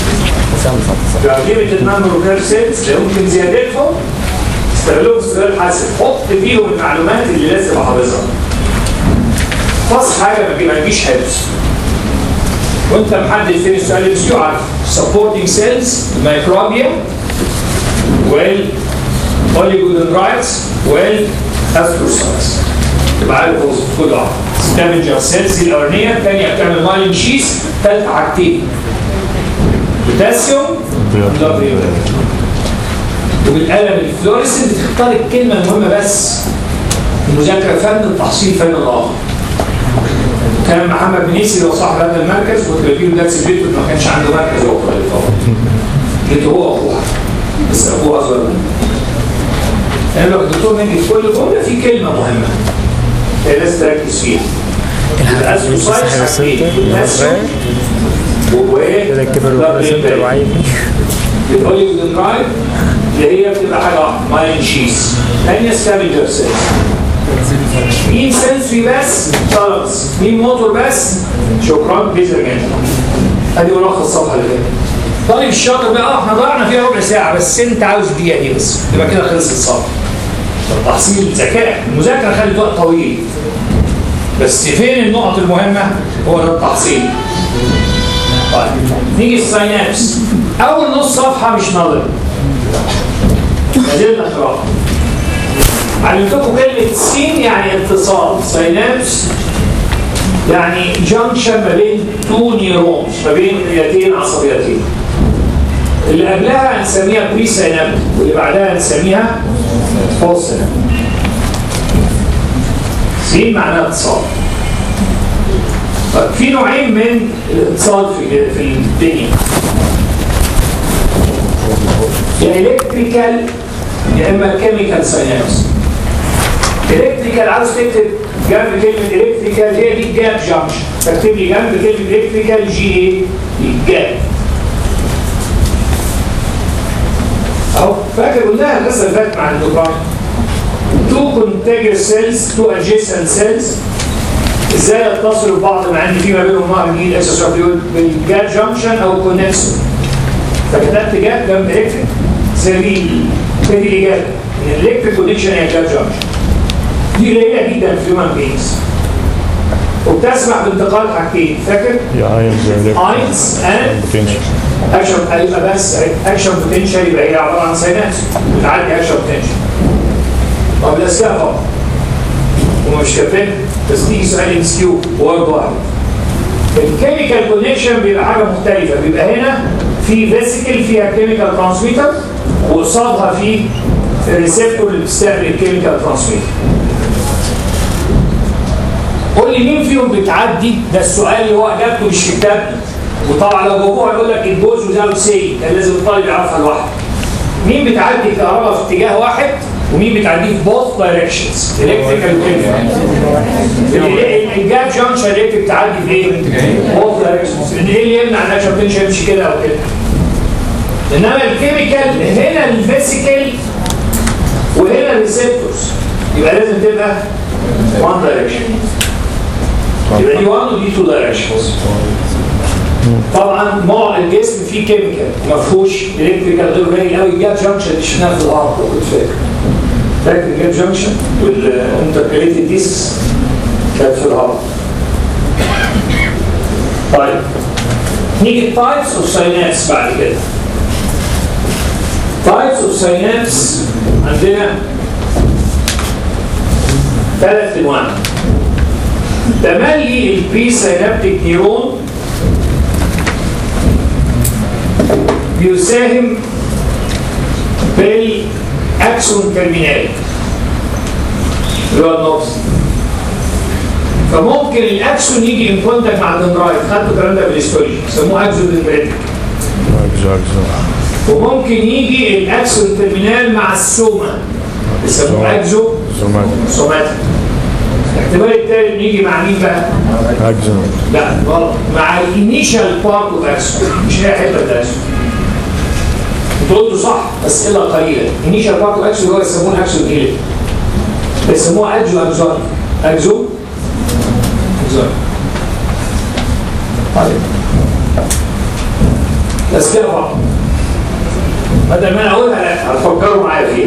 تعجبت النمبر اوف سيلز اللي ممكن زيادتهم استغلوهم استغلال حاسب حط فيهم المعلومات اللي لازم احافظها فصل حاجه ما ما تجيش حفظ وانت محدد فين السؤال اللي بيسيو عارف supporting cells microbia وال oligodendrites وال astrocytes تبقى عارف وظيفة كل واحد سكافنجر سيلز دي الاولانيه الثانيه بتعمل مايلين شيس ثالثه حاجتين بوتاسيوم ضغط وبالقلم الفلوريسنت تختار الكلمه المهمه بس المذاكره فن التحصيل فن الاخر كان محمد بنيسي هو صاحب هذا المركز كنت بجيله درس البيت ما كانش عنده مركز هو طالب جيت هو واخوه بس اخوه اصغر منه انا لو الدكتور نجي في كل جمله في كلمه مهمه هي لازم تركز فيها الاسوسايتس حاجتين بوتاسيوم وايه؟ الاوليودندرايد اللي هي بتبقى حاجه واحده مايلين شيز ثانيه سكافنجر سيلز مين سنسوري بس خلاص مين موتور بس شكرا بيزر جدا ادي ملخص الصفحه اللي فاتت طالب الشاطر بقى اه احنا ضيعنا فيها ربع ساعه بس انت عاوز الدقيقه دي بس يبقى كده خلص الصفحه تحصيل ذكاء المذاكره خدت وقت طويل بس فين النقط المهمه هو ده التحصيل طيب نيجي الساينابس اول نص صفحه مش نظري ادله قراءه علمتكم كلمة سين يعني اتصال سينابس يعني جنكشن ما بين تو نيرونز ما بين خليتين عصبيتين اللي قبلها هنسميها بري سينابت واللي بعدها هنسميها بوست سينابت سين معناها اتصال طيب في نوعين من الاتصال في في الدنيا يا الكتريكال يا اما كيميكال سينابس الكتريكال عاوز تكتب جنب كلمه الكتريكال هي دي الجاب جانكشن فاكتب لي جنب كلمه الكتريكال جي ايه الجاب اهو فاكر قلناها القصه اللي فاتت مع الدكتور تو كونتاجر سيلز تو ادجيسنت سيلز ازاي يتصلوا ببعض مع ان في ما بينهم نوع جديد اساسا بيقول بالجاب جانكشن او كونكسون فكتبت جاب جنب الكتريك زي دي دي الاجابه الالكتريك كونكشن هي جاب جانكشن دي قليله جدا في هيومن بينجز وبتسمح بانتقال حاجتين فاكر؟ يا ايونز اينز اند بوتنشال اكشن هيبقى بس اكشن بوتنشال يبقى هي عباره عن ساينات بتعدي اكشن بوتنشال طب الاسئله طبعا هم مش كاتبين بس تيجي سؤال ام كيو وورد واحد الكيميكال كونكشن بيبقى حاجه مختلفه بيبقى هنا في فيسيكل فيها كيميكال ترانسميتر وقصادها في الريسبتور اللي بتستقبل الكيميكال ترانسميتر قول لي مين فيهم بتعدي ده السؤال اللي هو اجابته مش في كتابنا وطبعا لو جابوها يقول لك الجوز وزاوت سي كان لازم الطالب يعرفها لوحده مين بتعدي الكهرباء في اتجاه واحد ومين بتعديه في بوث دايركشنز الكتريكال الجاب جانكشن الكتريك بتعدي في ايه؟ بوث دايركشنز ان ايه اللي يمنع الاكشن بوتنشال يمشي كده او كده انما الكيميكال هنا الفيسيكال وهنا الريسبتورز يبقى لازم تبقى وان دايركشن يبقى دي 1 ودي 2 دايركشنز طبعا مع الجسم فيه كيميكال ما فيهوش الكتريكال غير قليل قوي الجاب جانكشن اللي شفناها في الارض لو كنت فاكر فاكر الجاب جانكشن والانتركاليتد ديسكس كانت في الارض طيب نيجي التايبس اوف ساينابس بعد كده تايبس اوف ساينابس عندنا ثلاث انواع تملي البري سينابتيك نيرون بيساهم بالاكسون ترمينال اللي هو النص فممكن الاكسون يجي ان كونتاكت مع الدندرايت خدتوا الكلام ده بالهيستولوجي يسموه اكسون دندريتك اكزو اكزو وممكن يجي الاكسون ترمينال مع السوما يسموه اكزو زومات سوماتيك الاحتمال التالت يجي مع مين بقى؟ اكزو لا غلط مع الانيشال بارت اوف اكسون مش هي حته الاكسون انتوا قلتوا صح اسئله قليله الانيشال بارت اوف اكسون هو يسموه اكسون هيليك بيسموه اجو اكزون اكزو اكزون طيب بس كده بقى بدل ما انا اقولها لا هتفكروا معايا فيها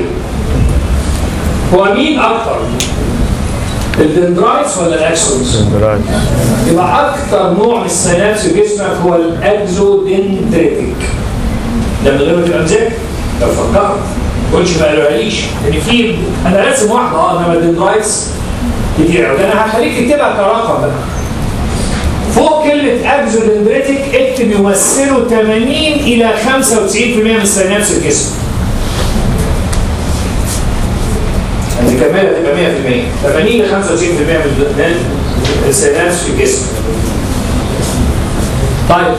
هو مين اكتر الدندرايتس ولا الاكسونز؟ رايت يبقى اكتر نوع من السينابس في جسمك هو الاكزودندريتك ده من غير ما تبقى مذاكر لو فكرت ما تقولش ما قالوهاليش لان في انا راسم واحده اه انما الدندرايتس كتير قوي ده انا هخليك تكتبها كرقم بقى فوق كلمة اكزودندريتك اكتب يمثلوا 80 إلى 95% من السينابس في الجسم. يعني كمالة تبقى 100% 80 ل 95% من من السينابس في الجسم. طيب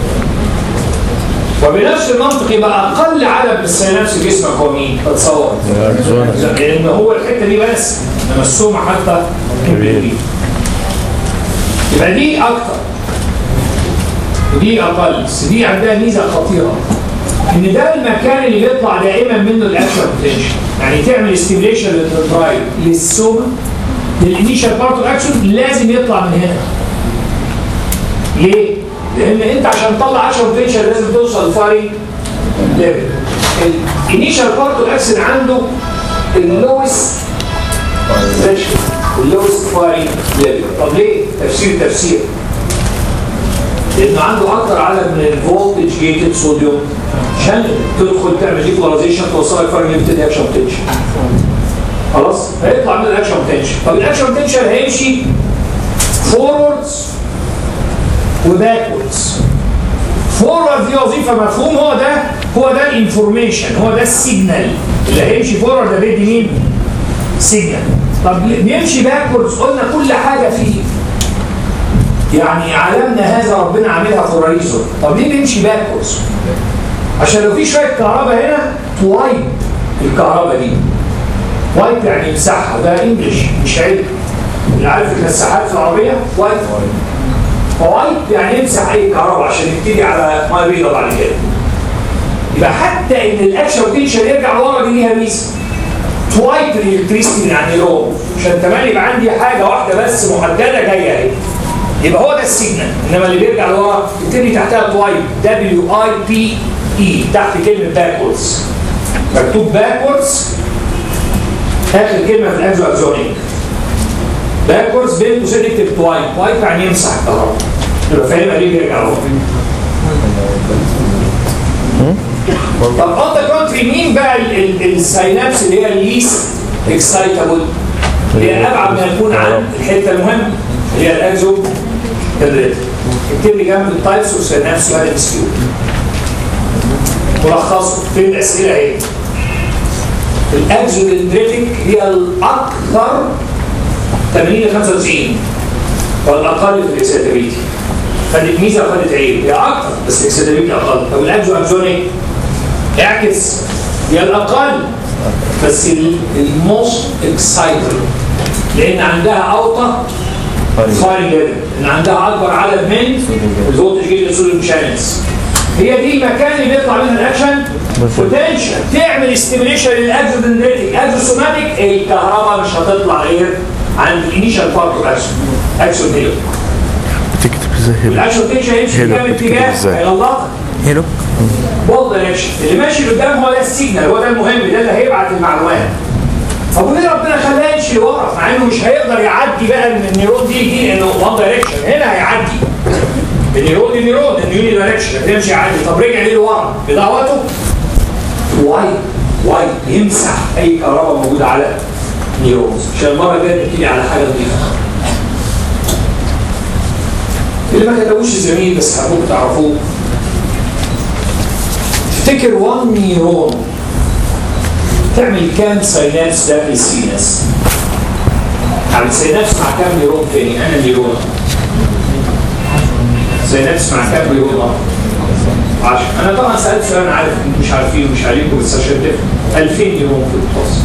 وبنفس المنطق يبقى اقل عدد من السينابس في جسمك هو مين؟ تتصور الاكزون لان هو الحته دي بس انما السومه حتى كبير دي يبقى دي اكتر ودي اقل بس دي عندها ميزه خطيره ان ده المكان اللي بيطلع دائما منه الاكشن بوتنشال يعني تعمل ستيميليشن للدرايف للسومه للانيشال بارت اكشن لازم يطلع من هنا ليه؟ لان انت عشان تطلع اكشن بوتنشال لازم توصل لفاري ليفل الانيشال بارت اكشن عنده اللويست threshold اللوست فاري ليفل طب ليه؟ تفسير تفسير لانه عنده اكتر عدد من الفولتج جيتد صوديوم عشان تدخل تعمل ديبولاريزيشن توصلك فاري ليمتد اكشن بوتنشال خلاص هيطلع من الاكشن بوتنشال طب الاكشن بوتنشال هيمشي فوروردز وباكوردز فورورد دي وظيفه مفهوم هو ده هو ده الانفورميشن هو ده السيجنال اللي هيمشي فورورد ده بيدي مين؟ سيجنال طب بيمشي باكوردز قلنا كل حاجه فيه يعني عالمنا هذا ربنا عاملها فور ريزون طب ليه بيمشي باكوردز؟ عشان لو في شويه كهرباء هنا توايب الكهرباء دي وايب يعني يمسحها ده انجلش مش علم اللي عارف المساحات في العربيه وايب فوايب يعني يمسح اي كهرباء عشان يبتدي على ميه بيضاء بعد كده يبقى حتى ان الاكشن بوتنشال يرجع لورا دي ليها ميزه توايب الالكتريستي من عند الروم عشان كمان يبقى عندي حاجه واحده بس محدده جايه اهي يبقى هو ده السيجنال انما اللي بيرجع لورا يبتدي تحتها توايب دبليو اي بي اي تحت كلمه باكوردز مكتوب باكوردز اخر كلمه في الاكزو اكزونيك باكوردز بين قوسين نكتب توايب توايب يعني يمسح الكهرباء يبقى فاهمها ليه بيرجع لورا طب اون ذا كونتري مين بقى ال- ال- الساينابس اللي هي الليست اكسايتابل اللي هي ابعد ما يكون عن الحته المهمه اللي هي الاكزو كدريت اكتب لي جنب التايبس والساينابس وهذا الاسكيو ملخصه فين الاسئله اهي الاكزو دندريتك هي الاكثر 80 ل 95 والاقل في الاكسيتابيلتي خدت ميزه وخدت عيب هي اكتر بس الاكسيتابيلتي اقل طب الاكزو اكزونيك اعكس هي الاقل بس الموست اكسايتد لان عندها اوطى فايرنج ليفل ان عندها اكبر عدد من الفولتج جيت الصوديوم شانلز هي دي المكان اللي بيطلع منها الاكشن بوتنشال تعمل ستيميليشن للاكزودندريتك اكزوسوماتيك الكهرباء مش هتطلع غير عند الانيشال بارت اوف اكشن اكشن ديلو بتكتب ازاي هنا الاكشن بوتنشال هيمشي في هنا كام بتكتب اتجاه إزاي؟ هيغلطك هيلو بول دايركشن اللي ماشي قدام هو ده السيجنال هو ده المهم ده اللي هيبعت المعلومات طب وليه ربنا خلاه يمشي لورا مع انه مش هيقدر يعدي بقى من النيرون دي دي لانه وان دايركشن هنا هيعدي النيرون دي نيرون النيوني دايركشن هيمشي يعدي طب رجع ليه لورا بدعوته واي واي يمسح اي كهرباء موجوده على نيرونز عشان المره الجايه نبتدي على حاجه نظيفه اللي ما كتبوش الزميل بس حبوك تعرفوه تفتكر 1 نيرون تعمل كام سينابس داخل السينس؟ يعني سينابس مع كام نيرون تاني؟ انا نيرون سينابس مع كام نيرون؟ 10 انا طبعا سالت سؤال انا عارف انتم مش عارفين ومش عليكم بس عشان تفهم 2000 نيرون في الفصل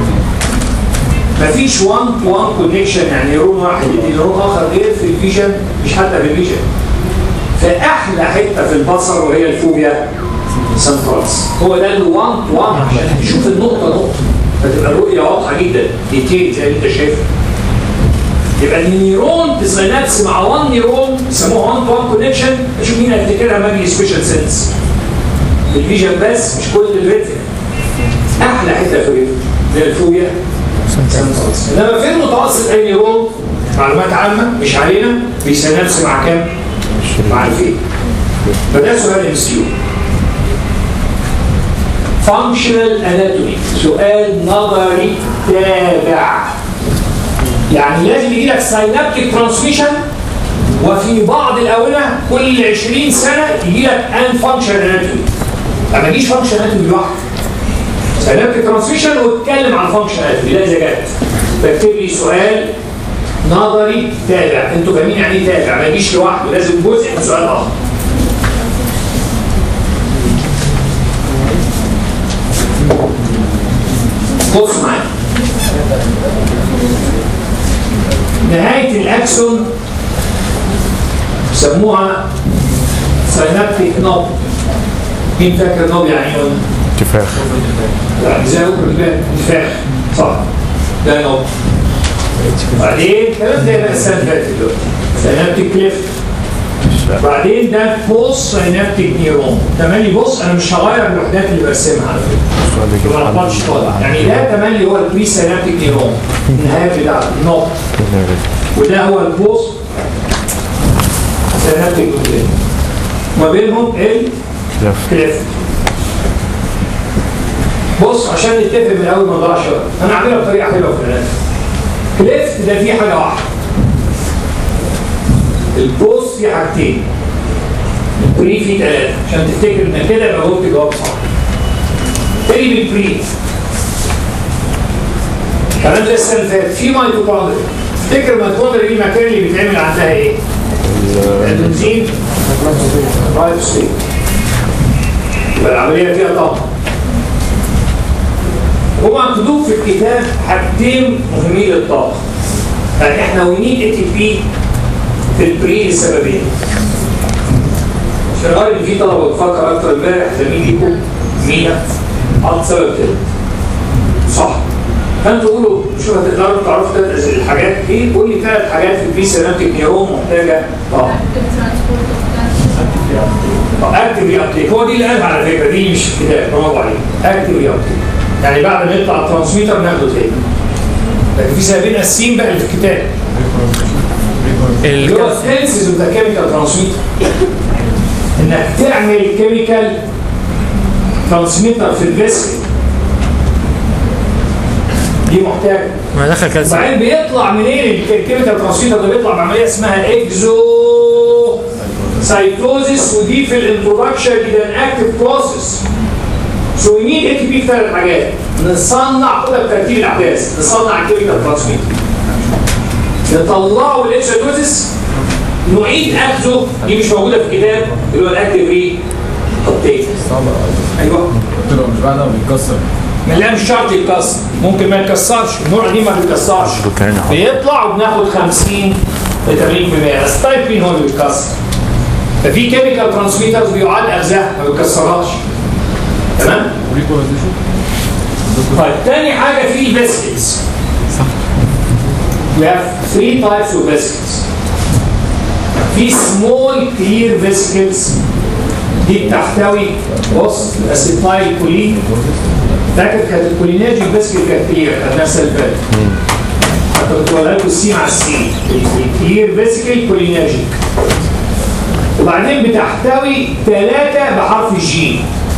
مفيش 1 تو 1 كونكشن يعني نيرون واحد يدي نيرون اخر غير في الفيجن مش حتى في الفيجن فاحلى حته في البصر وهي الفوبيا سنترالز هو ده ال 1 تو 1 عشان تشوف النقطه نقطه فتبقى الرؤيه واضحه جدا ديتيل زي اللي انت شايفها يبقى النيرون تسينابس مع 1 نيرون يسموها 1 تو 1 كونكشن اشوف مين هيفتكرها ماجي سبيشال سنس الفيجن بس مش كل الريتنا احلى حته في الريتنا زي الفوبيا سنترالز انما فين متوسط اي نيرون معلومات عامه مش علينا بيسينابس مع كام؟ مع الفين فده سؤال ام سي فانكشنال اناتومي سؤال نظري تابع يعني لازم يجي لك ساينابتيك ترانسميشن وفي بعض الاونه كل 20 سنه يجي لك ان فانكشن اناتومي ما يجيش فانكشن اناتومي لوحده ساينابتيك ترانسميشن واتكلم عن فانكشن اناتومي ده اذا جت بكتب لي سؤال نظري تابع انتوا فاهمين يعني ايه تابع ما يجيش لوحده لازم جزء من سؤال اخر بص معايا نهاية الأكسون سموها سينابتيك نوب مين فاكر نوب يعني ايه؟ انتفاخ يعني زي ما قلت انتفاخ صح ده نوب بعدين كلام زي ما السنة اللي فاتت دلوقتي سينابتيك كليفت بعدين ده بوست سينابتيك نيرون تملي بص انا مش هغير الوحدات اللي برسمها على فكره ما نقطعش طالع يعني ده تملي هو البري سينابتيك نيرون النهايه بتاعته نقط وده هو البوست سينابتيك نيرون ما بينهم الكليفت بص عشان نتفق من اول ما نضيع شويه انا عاملها بطريقه حلوه في الناس كليفت ده فيه حاجه واحده البوست فيه حاجتين البري فيه ثلاثه عشان تفتكر ان كده يبقى جاوبت جواب صح تاني بالبري كلام زي السنه اللي فاتت في ميتوكوندريا تفتكر الميتوكوندريا دي المكان اللي بيتعمل عندها ايه؟ البنزين رايبوسفين يبقى العمليه فيها طاقه هما مكتوب في الكتاب حاجتين مهمين للطاقه يعني احنا وي نيد اي تي بي في البري لسببين عشان غالب في طلبه بتفكر اكتر امبارح زميلكم مينا حط سبب كده صح فانتوا قولوا شوف هتقدروا تعرفوا ثلاث الحاجات ايه قول لي ثلاث حاجات في البري سينابتيك نيرون محتاجه طاقه اكتب ري ابتيك هو دي اللي قالها على فكره دي مش في الكتاب برافو عليك اكتب ري ابتيك يعني بعد ما يطلع الترانسميتر ناخده تاني لكن في سببين اساسيين بقى اللي في الكتاب اللي هو السنسز اوف ذا كيميكال ترانسميتر انك تعمل كيميكال ترانسميتر في الفيسل دي محتاجه ما دخل كالسيوم وبعدين بيطلع منين الكيميكال ترانسميتر ده بيطلع بعمليه اسمها اكزو سايتوزيس ودي في الانترودكشن الى ان اكتف بروسيس سو وي نيد اي تي بي في ثلاث حاجات نصنع كده بترتيب الاحداث نصنع الكيميكال ترانسميتر نطلعه الانسيتوزيس نعيد اخذه دي مش موجوده في الكتاب اللي هو الاكتف ري ابتيك ايوه قلت له مش بعد ما بيتكسر ما لا مش شرط يتكسر ممكن ما يتكسرش النوع دي ما بيتكسرش بروتين أهو. بيطلع وبناخد 50 ل 80% بس التايبين هو اللي بيتكسر ففي كيميكال ترانسميترز بيعاد اجزاء ما بيكسرهاش تمام؟ طيب تاني حاجه في البسكتس We have three types of vesicles. في small clear vesicles دي بتحتوي بص الاسيتايل كولين فاكر كانت الكوليناجي الفيسكل كانت كلير خدناها السنه اللي فاتت حتى كنت بقول لكم السي مع السي الكلير فيسكل كوليناجيك وبعدين بتحتوي ثلاثة بحرف الجي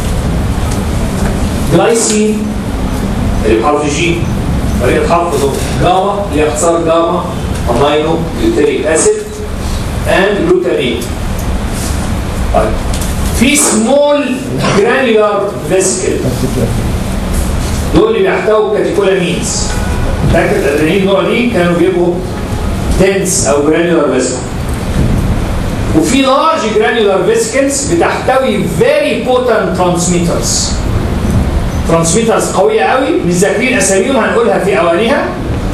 جلايسين اللي بحرف الجي طريقة حفظه جاما اللي هي اختصار جاما امينو بيوتريك اسيد اند جلوتامين طيب في سمول جرانيولار فيسكل دول اللي بيحتووا كاتيكولامينز فاكر الادرينالين النوع دي كانوا بيبقوا دنس او جرانيولار فيسكل وفي لارج جرانيولار فيسكلز بتحتوي فيري بوتنت ترانسميترز ترانسميترز قويه قوي مش ذاكرين اساميهم هنقولها في اوانيها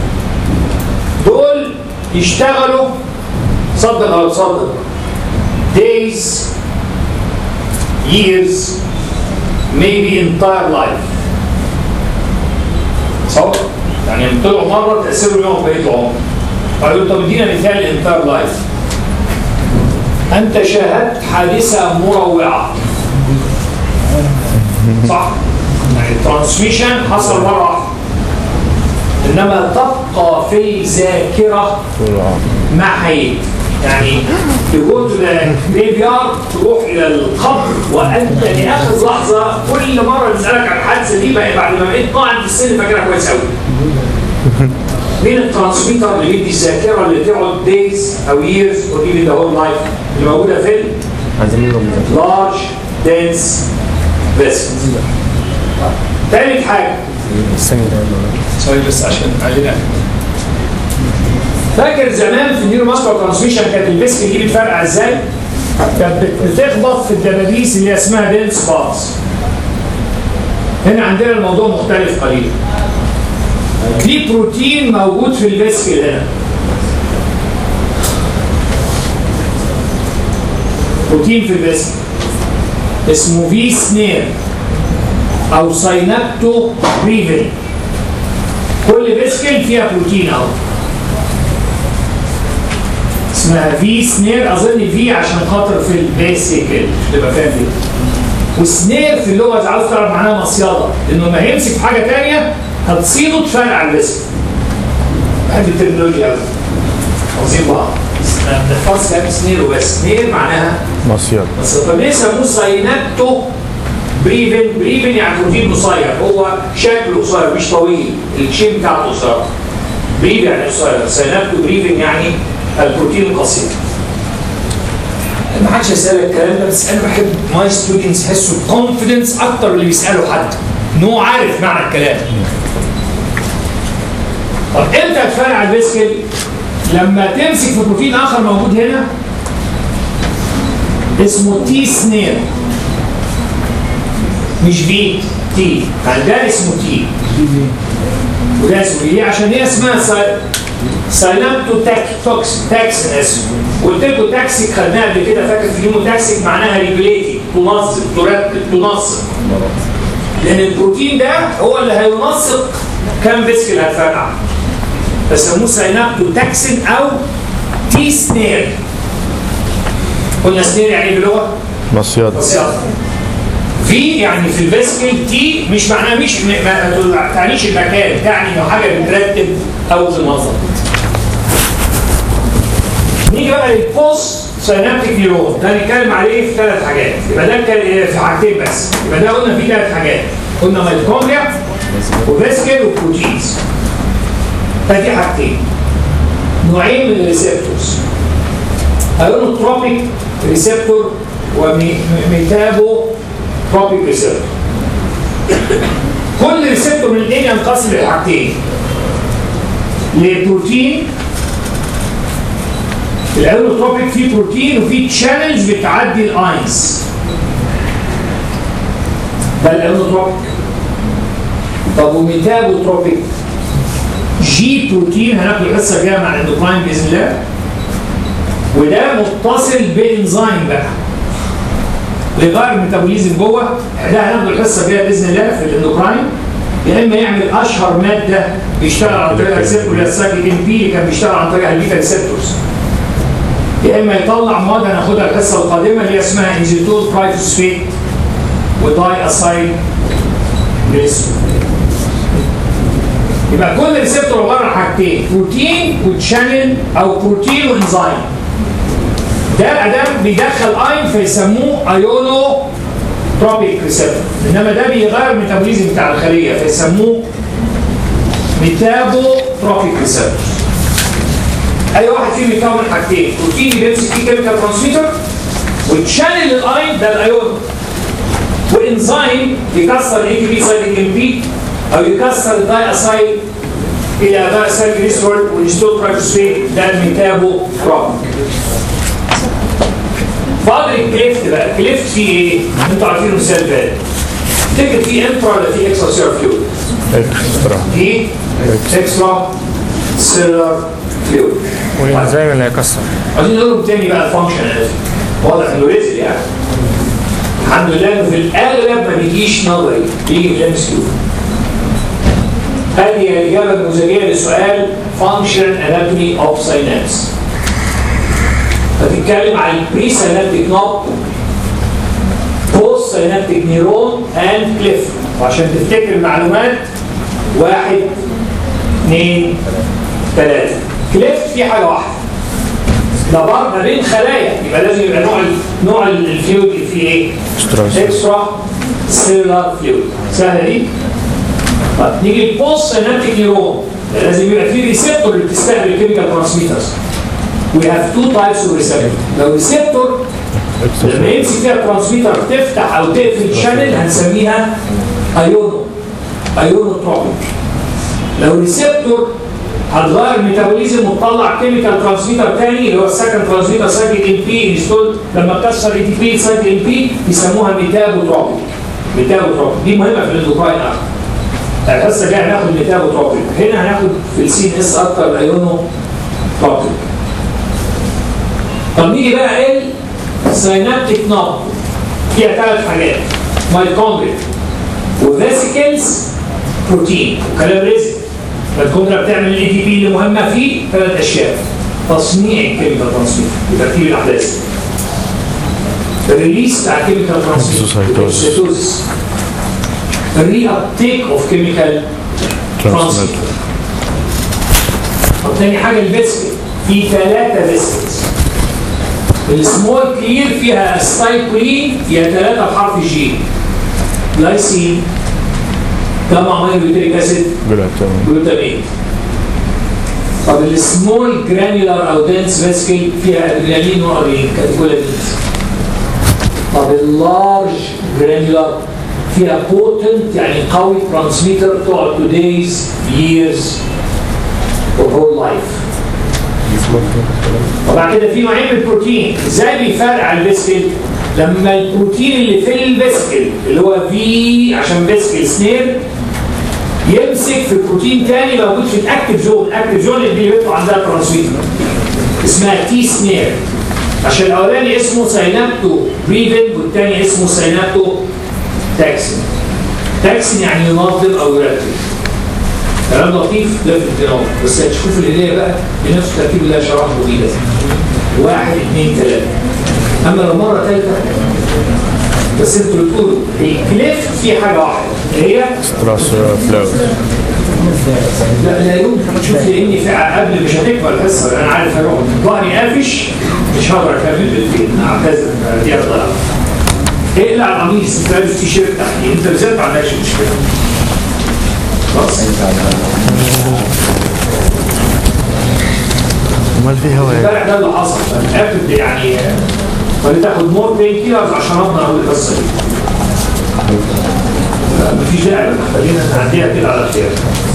دول يشتغلوا صدق او تصدق days years maybe entire life صح؟ يعني لما طلعوا مره تاثيرهم يوم بقيه العمر قالوا طب ادينا مثال انتار لايف انت شاهدت حادثه مروعه صح؟ يعني الترانسميشن حصل مره واحده انما تبقى في الذاكره مع حياتك يعني تقول للجريفيارد تروح الى القبر وانت لاخر لحظه كل مره نسالك عن الحادثه دي بقى بعد ما بقيت قاعد في السن فاكرها كويس قوي. مين الترانسميتر اللي بيدي الذاكره اللي تقعد دايز او ييرز اور ايفن ذا هول لايف اللي موجوده فين؟ عايزين منهم مذاكرة. لارج دنس فيسكلز. ثالث حاجه سوري بس عشان علينا فاكر زمان في النيورو ماسكولار ترانسميشن كانت الفيسكل دي بتفرقع ازاي؟ كانت بتخبط في الدبابيس اللي هي اسمها دينس بارز. هنا عندنا الموضوع مختلف قليلا. في بروتين موجود في الفيسكل هنا. بروتين في الفيسكل اسمه في سنير او ساينابتو بريفين كل فيسكل فيها بروتين اهو اسمها في سنير اظن في عشان خاطر في البيسيكل تبقى فاهم فيه وسنير في اللغه إذا عاوز تعرف معناها مصيده انه لما يمسك في حاجه ثانيه هتصيده تفرقع الفيسكل بحب الترمينولوجيا قوي عاوزين بعض ما بنحفظش كلام سنير وبس سنير معناها مصيد بس طب ليه سموه ساينابتو بريفن بريفن يعني بروتين قصير هو شكله قصير مش طويل الشين بتاعته قصير بريف يعني قصير ساينابتو بريفن يعني البروتين القصير ما حدش يسألك الكلام ده بس انا بحب ماي ستودنتس يحسوا بكونفدنس اكتر من اللي بيسالوا حد ان هو عارف معنى الكلام طب امتى هتفرع البسكل؟ لما تمسك في بروتين اخر موجود هنا اسمه تي سنير مش في تي يعني ده اسمه تي وده اسمه ليه عشان هي اسمها ساي... ساينابتو تاك توكس تاكسين اسمه قلت لكم تاكسيك خدناها قبل كده فاكر في اليوم تاكسيك معناها ريجوليتي تنظم ترتب تنسق لان البروتين ده هو اللي هينسق كام فيسكل هتفرقع بسموه ساينابتو تاكسين او تي سنير قلنا سنير يعني ايه باللغه؟ مصيد صياغه في يعني في الفيسكل تي مش معناها مش ما ما تعنيش المكان تعني انه حاجه بترتب او تنظم نيجي بقى للبوست سينابتيك نيرون ده نتكلم عليه في ثلاث حاجات يبقى ده كان في حاجتين بس يبقى ده قلنا فيه ثلاث حاجات قلنا ميتوكوندريا وفيسكل وبروتينز فدي حاجتين نوعين من الريسبتورز ايونوتروبيك ريسبتور وميتابو تروبيك ريسبتور كل ريسبتور من الاثنين ينقسم لحاجتين لبروتين الايونوتروبيك فيه بروتين وفيه تشانلز بتعدي الاينز ده الايونوتروبيك طب وميتابوتروبيك جي بروتين هناخد الحصه الجايه مع الاندوكراين باذن الله وده متصل بانزيم بقى لغير الميتابوليزم جوه ده هناخد الحصه الجايه باذن الله في الاندوكراين يا اما يعمل اشهر ماده بيشتغل عن طريق الريسبتور اللي السايكل ام بي اللي كان بيشتغل عن طريق البيتا ريسبتورز يا اما يطلع مواد هناخدها الحصه القادمه اللي هي اسمها انزيتول ترايفوسفيت وداي اسايل جليسرول يبقى كل ريسبتور عباره عن حاجتين بروتين وتشانل او بروتين وانزيم ده ادام بيدخل اين فيسموه ايونو تروبيك ريسبتور انما ده بيغير الميتابوليزم بتاع الخليه فيسموه ميتابو تروبيك ريسبتور اي واحد فيهم يكون حاجتين بروتين بيمسك فيه كيميكال ترانسميتر وتشانل الاين ده الايون وانزيم يكسر الاي بي سايد ام بي او يكسر الداي اسايل الى داي اسايل جليسرول والستول ترايفوسفيت ده الميتابو تروبيك فاضل الكليفت بقى الكليفت فيه ايه؟ انتوا عارفين المثال ده تفتكر فيه انترا ولا فيه اكسترا سيلر فلويد؟ اكسترا فيه اكسترا سيلر فلويد والانزيم اللي هيكسر عايزين نقولهم تاني بقى الفانكشن واضح انه رزق يعني الحمد لله انه في الاغلب ما بيجيش نظري بيجي في الام اس كيو هذه الاجابه النموذجيه لسؤال فانكشن اناتومي اوف ساينابس فتتكلم عن البري ساينابتيك نوب بوست ساينابتيك نيرون اند كليف وعشان تفتكر المعلومات واحد اثنين ثلاثة كليف في حاجة واحدة ده بار ما بين خلايا يبقى لازم يبقى نوع ال- نوع ال- الفلويد اللي فيه ايه؟ اكسترا سيلولار فلويد سهلة دي؟ طب نيجي البوست سينابتيك نيرون ده لازم يبقى فيه ريسبتور اللي بتستقبل الكيميكال ترانسميترز We have two types of receptor. لو ريسبتور لما يمسك فيها ترانسميتر تفتح او تقفل شانل هنسميها ايونو ايونو تروبيك لو ريسبتور هتغير ميتابوليزم وتطلع كيميكال ترانسميتر تاني اللي هو السكند ترانسميتر سايكل ام بي انستول لما تكسر اي تي بي سايكل ام بي يسموها ميتابوتروبيك ميتابوتروبيك دي مهمه في الاندوكراين اكتر الحصه الجايه هناخد ميتابوتروبيك هنا هناخد في السي اس اكتر الايونو تروبيك طب نيجي بقى ايه السينابتيك نوب فيها ثلاث حاجات مايتوكوندريا وفيسيكلز بروتين وكلام رزق فالكوندريا بتعمل الاي تي بي اللي مهمه فيه ثلاث اشياء تصنيع الكيميكال ترانسميتر بترتيب الاحداث الريليس بتاع الكيميكال ترانسميتر السيتوزيس الري ابتيك اوف كيميكال ترانسميتر طب تاني حاجه الفيسكل في ثلاثه فيسكلز السمول كلير فيها ستايكولين فيها ثلاثة بحرف جي لايسين جمع ميه بيوتريك اسيد جلوتامين طب السمول جرانيولار او دنس فيسكل فيها ادرينالين وارين كاتيكولامينز طب اللارج جرانيولار فيها بوتنت يعني قوي ترانسميتر تقعد تو دايز ييرز اور هول لايف وبعد كده في نوعين من البروتين ازاي بيفرق على الفيسكل لما البروتين اللي في الفيسكل اللي هو في عشان فيسكل سنير يمسك في بروتين تاني موجود في الاكتف زون الاكتف زون اللي بيطلع عندها ترانسميتر اسمها تي سنير عشان الاولاني اسمه سينابتو بريفن والتاني اسمه سينابتو تاكسين تاكسين يعني ينظم او يرتب كلام لطيف ده في الدراسة بس هتشوف الهداية بقى بنفس الترتيب اللي شرحه فيه ده واحد اثنين ثلاثة أما لو مرة ثالثة بس انتوا اللي بتقولوا الكليف في حاجة واحدة هي لا لا يمكن تشوف لاني في قبل مش هتكبر الحصه انا عارف هروح ظهري قافش مش هقدر اكمل بالفيلم اعتذر دي اقدر اقلع القميص انت لابس تي شيرت تحتي انت بالذات ما عندكش مشكله خلاص امال في هواء امبارح ده اللي حصل انا متاكد يعني فلي تاخد مور بين كيلرز عشان اقدر اقول القصه دي لا، مفيش داعي بقى، خلينا نعديها كده على خير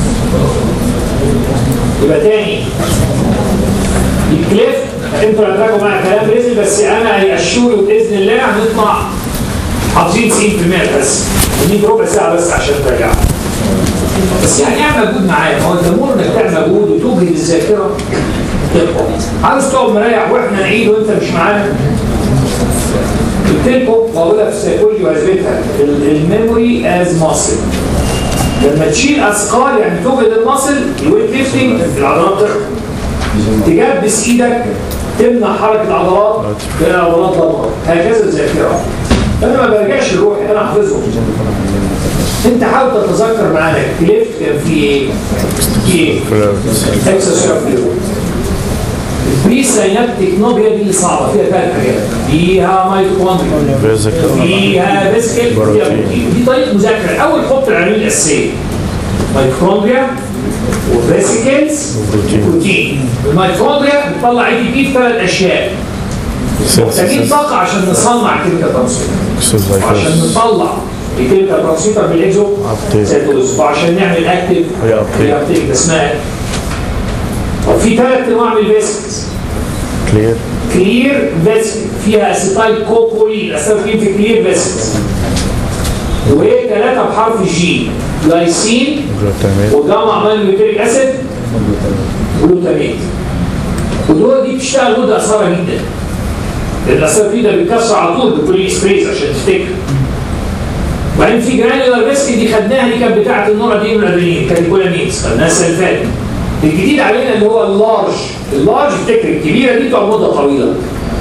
يبقى تاني الكليف انتوا هتراجعوا مع كلام رزق بس انا هيأشوري باذن الله هنطلع حافظين 90% بس ودي ربع ساعه بس عشان تراجعوا بس يعني اعمل مجهود معايا هو انت مر انك تعمل مجهود وتوجد الذاكره تبقى عاوز تقعد مريح واحنا نعيد وانت مش معانا قلت لكم موجوده في السيكولوجي وهثبتها الميموري از ماسل لما تشيل اثقال يعني توجد المصل الويت ليفتنج العضلات ترفع تجبس ايدك تمنع حركه عضلات تلاقي العضلات ضغط هكذا الذاكره انا ما برجعش الروح انا احفظهم انت حاول تتذكر معانا كليفت كان في ايه؟ في ايه؟ اكسسوار بري سينابتيك نوب هي دي اللي صعبه فيها ثلاث حاجات فيها مايتوكوندريا فيزيكال فيها فيسكل فيها بروتين دي طريقه مذاكره الاول حط العناوين الاساسيه ميتوكوندريا وفيسيكلز وبروتين الميتوكوندريا بتطلع اي تي بي في ثلاث اشياء محتاجين طاقه عشان نصنع كيميكال ترانسميتر وعشان نطلع الكيميكال ترانسميتر بالاكزو Uptake. سيتوز وعشان نعمل اكتف Reuptake. ريابتيك ده اسمها وفي ثلاث انواع من الفيسكلز كلير كلير فيسل فيها اسيتايل كوكولين اسيتايل في كلير فيسلز وهي ثلاثه بحرف الجي جلايسين جلوتاميت وجاما امينويتريك اسيد وجلوتاميت ودول دي بتشتغل مده قصيره جدا لان الاسيتايل ده بيتكسر على طول بكل سبريز عشان تفتكر وبعدين في جرانيولار ريسك دي خدناها دي كانت بتاعه النور دي والادرينالين كانت كولامينز خدناها السنه اللي فاتت الجديد علينا اللي هو اللارج اللارج افتكر الكبيره دي بتقعد مده طويله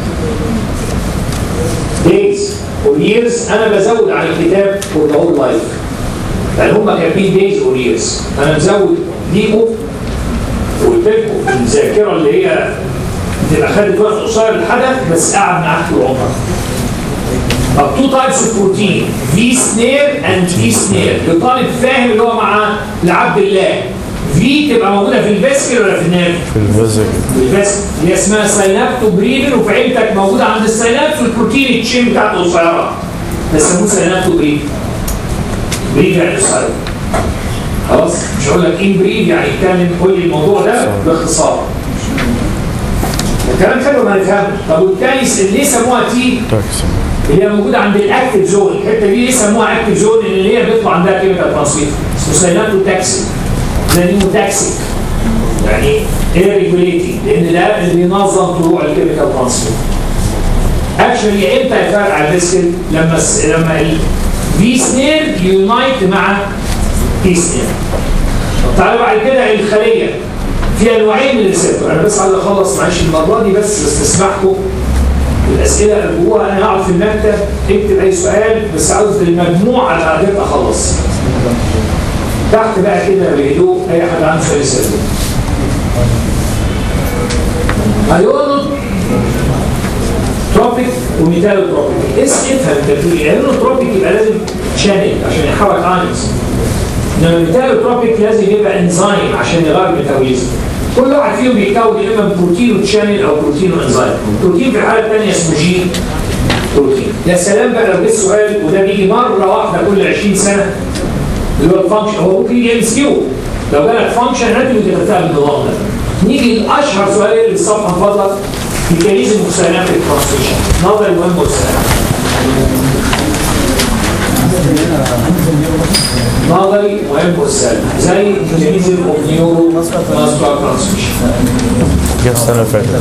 دايز اور ييرز انا بزود على الكتاب فور ذا هول لايف يعني هم كاتبين دايز اور ييرز انا مزود ليكو وقلت لكم الذاكره اللي هي بتبقى خدت وقت قصير الحدث بس قاعد معاك طول عمرك طب تو تايبس اوف بروتين في سنير اند في سنير الطالب فاهم اللي هو مع لعبد الله في تبقى موجوده في الفيسكل ولا في النيرف؟ في الفيزيكال الفيسكل اللي اسمها سينابتوبريفين وفي عيلتك موجوده عند السينابس والبروتين التشين بتاعته قصيره بيسموه سينابتوبريفين بريف يعني قصير خلاص مش هقول لك ايه بريف يعني اتكلم قول لي الموضوع ده باختصار الكلام حلو ما نفهمه طب والتاني س- ليه سموها تي تاكسي اللي هي موجوده عند الاكتف زون الحته دي ليه سموها اكتف زون اللي هي بيطلع عندها كيميكال ترانسميتر اسمه سيناتو تاكسي ده نيموتاكسيك يعني ايه ريجوليتنج لان ده اللي بينظم طلوع الكيميكال ترانسميتر اكشولي امتى يفرق على الفيسكل لما الس- لما الفي سنير يونايت مع تي سنير طب تعالوا بعد كده الخليه فيها نوعين من الريسبتور انا بس عايز اخلص معلش المره دي بس استسمحكم الاسئله اللي جواها انا هقعد في المكتب اكتب اي سؤال بس عاوز المجموعه اللي قدرت اخلص تحت بقى كده بهدوء اي حد عنده سؤال يساله هيقولوا تروبيك وميتالو تروبيك اسم افهم انت بتقول ايه لانه تروبيك يبقى لازم شانل عشان يحرك اينز انما الميتالو تروبيك لازم يبقى انزيم عشان يغير الميتابوليزم كل واحد فيهم بيتكون يا اما من بروتين وتشانل او بروتين وانزيم البروتين في الحاله الثانيه اسمه جين بروتين يا سلام بقى لو جه السؤال وده بيجي مره واحده كل 20 سنه اللي هو الفانكشن هو ممكن يجي ام كيو لو جالك فانكشن اناتومي تبقى بالنظام ده نيجي لاشهر سؤال اللي الصفحه من فضلك ميكانيزم سينابتيك ترانسميشن نظري مهم والسلام نظري مهم والسلام زي ميكانيزم اوف نيورو ماسكولار ترانسميشن جه السنة اللي فاتت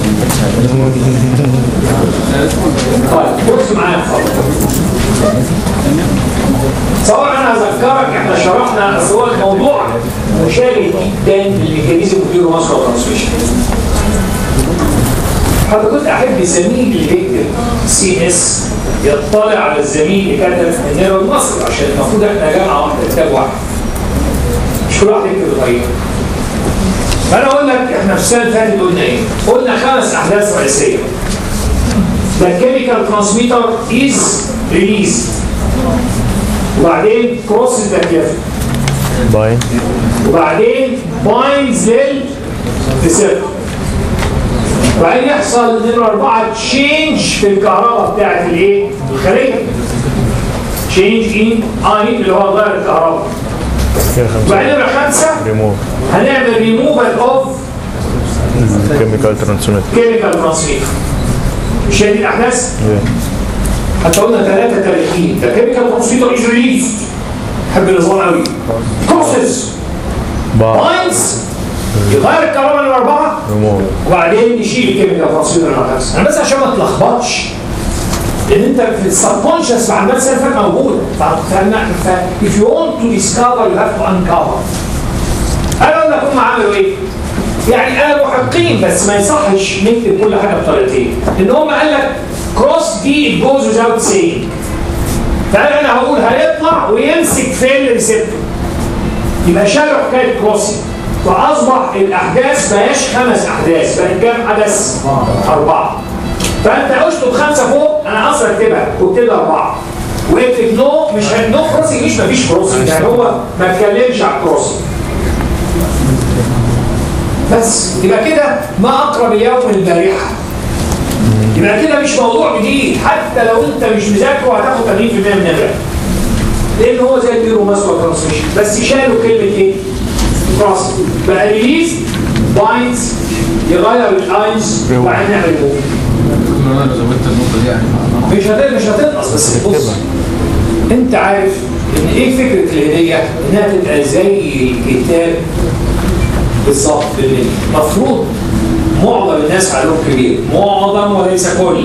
طيب بص معايا اتفضل طبعا انا هذكرك احنا شرحنا اصل هو الموضوع مشابه جدا للميكانيزم النيورو ماسكولار ترانسميشن حضرتك احب يسميه اللي بيكتب سي اس يطلع على الزميل اللي كتب النيرو المصري عشان المفروض احنا جامعه واحده كتاب واحد مش كل واحد يكتب بطريقه فانا اقول لك احنا في السنه اللي فاتت قلنا ايه؟ قلنا خمس احداث رئيسيه The chemical transmitter is released وبعدين crosses the cleft باين وبعدين binds لل receptor وبعدين يحصل نمرة أربعة تشينج في الكهرباء بتاعت الإيه؟ الخلية تشينج إن أي اللي هو غير الكهرباء كده خمسة وبعدين نمرة خمسة ريموف هنعمل ريموفال أوف كيميكال ترانسميت كيميكال ترانسميتر مش هي دي الأحداث؟ حتى قلنا ثلاثة تاريخيين ده كيميكال ترانسميتر از ريليز حب النظام قوي بروسيس باينز يغير الكهرباء الاربعه ريموف وبعدين نشيل الكيميكال ترانسميتر اللي هتحصل انا بس عشان ما تلخبطش لان انت في السبكونشس مع الماس سيرفر موجود ف ف if you want to discover you have to uncover انا اقول لك هم عملوا ايه؟ يعني انا محقين بس ما يصحش نكتب كل حاجه بطريقتين ان هم قال لك كروس دي it goes without saying فانا انا هقول هيطلع ويمسك في الريسبتور يبقى شالوا حكايه كروسنج فاصبح الاحداث بقاش خمس احداث بقت كام حدث؟ اربعه فانت اشطب خمسه فوق انا اصلا اكتبها وابتدي اربعه واكتب نو مش نو كروسنج مش مفيش كروسنج يعني هو ما اتكلمش على الكروسنج بس يبقى كده ما اقرب اليوم البارحه يبقى كده مش موضوع جديد حتى لو انت مش مذاكره هتاخد 80% من النمره لان هو زي البيرو ماسكو ترانسميشن بس شالوا كلمه ايه؟ كروس بقى ريليز باينز يغير الاينز وبعدين نعمل موف انا لو زودت النقطه دي يعني مش هت- مش هتنقص بس بص انت عارف ان ايه فكره الهديه؟ انها تبقى زي الكتاب بالظبط لان المفروض معظم الناس علوم كبير معظم وليس كل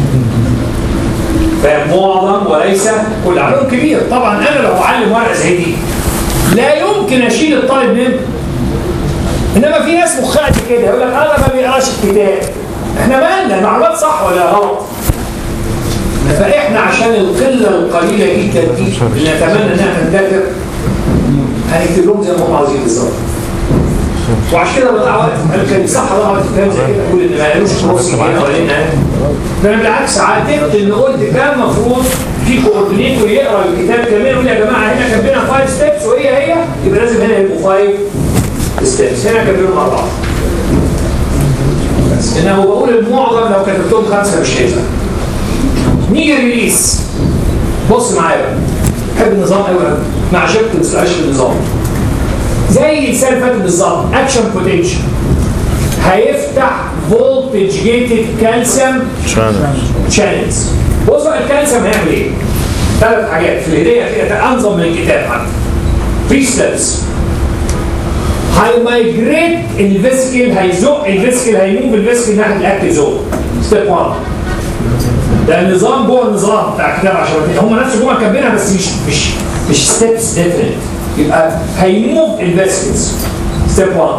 فمعظم وليس كل علوم كبير طبعا انا لو بعلم ورقه زي دي لا يمكن اشيل الطالب منه انما في ناس مخها قد كده يقول لك انا ما بيقراش الكتاب احنا مالنا المعلومات صح ولا غلط فاحنا عشان القله القليله جدا دي اللي نتمنى انها تندثر هنكتب لهم زي ما هم عاوزين بالظبط وعشان كده بضيع وقت قال كان صح بضيع وقت في كلام زي كده اقول ان ما قالوش كروسنج هنا ولا هنا ده انا بالعكس عاتبت ان قلت كان المفروض في كوردينيتور يقرا الكتاب كمان يقول يا جماعه هنا كاتبينها فايف ستيبس وهي هي يبقى لازم هنا يبقوا فايف ستيبس هنا كاتبينهم اربعه بس انما بقول المعظم لو كتبتهم خمسه مش هيزعل نيجي ريليس بص معايا بقى بحب النظام قوي قوي مع شركه عشق النظام زي السنه اللي فاتت بالظبط اكشن بوتنشال هيفتح فولتج جيتد كالسيوم شانلز بص بقى الكالسيوم هيعمل ايه؟ ثلاث حاجات في الهديه كده انظم من الكتاب حتى 3 ستيبس هيمايجريت الفيسكل هيزق الفيسكل هيموف الفيسكل ناحيه الاكتيف زون ستيب 1 ده النظام جوه النظام بتاع الكتاب عشان هم نفس جوه كاتبينها بس مش مش مش ستيبس ديفرنت يبقى هيموف الفيسكلز ستيب 1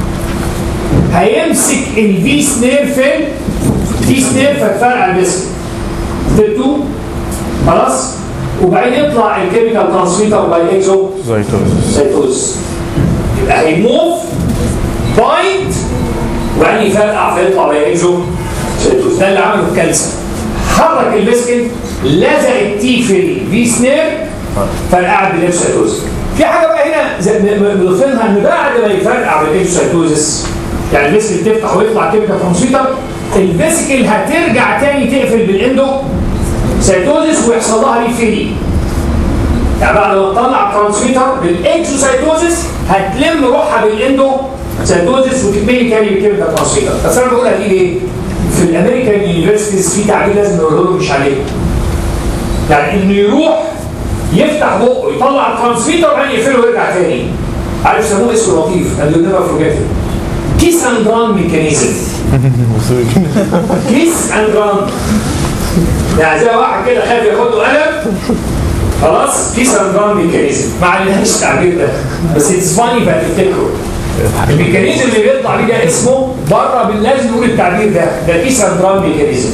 هيمسك الفي سنير فين في سنير فتفرقع الفيسكل ستيب 2 خلاص وبعدين يطلع الكيميكال ترانسميتر باي اكزو زيتون سيتوز يبقى هيموف بايند وبعدين يفرقع فيطلع باي اكزو سيتوز ده اللي عمله الكالسيوم حرك الفيسكل لزق التي في الفي سنير فرقعت بالاكسيتوز في حاجه بقى هنا زي م- مضيفينها ان بعد ما يفرقع بالاكسيتوزس يعني الفيسكل تفتح ويطلع كيميكال ترانسميتر الفيسكل هترجع تاني تقفل بالاندو سيتوزس ويحصل لها ريفيلي يعني بعد ما تطلع الترانسميتر بالاكسوسايتوزس هتلم روحها بالاندو سيتوزس وتتملي تاني بالكيميكال ترانسميتر بس انا بقولها دي ليه؟ في الامريكان يونيفرستيز في تعبير لازم نقوله لهم مش عليه يعني انه يروح يفتح بقه يطلع الترانسميتر وبعدين يقفله ويرجع تاني عارف سموه اسمه لطيف and you'll never forget it كيس اند ران ميكانيزم كيس اند ران يعني زي واحد كده خايف ياخد له قلم خلاص كيس اند ران ميكانيزم ما عليناش التعبير ده بس اتس فاني فتفتكره الميكانيزم اللي بيطلع بيه ده اسمه بره بال- لازم نقول التعبير ده ده كيس اند ران ميكانيزم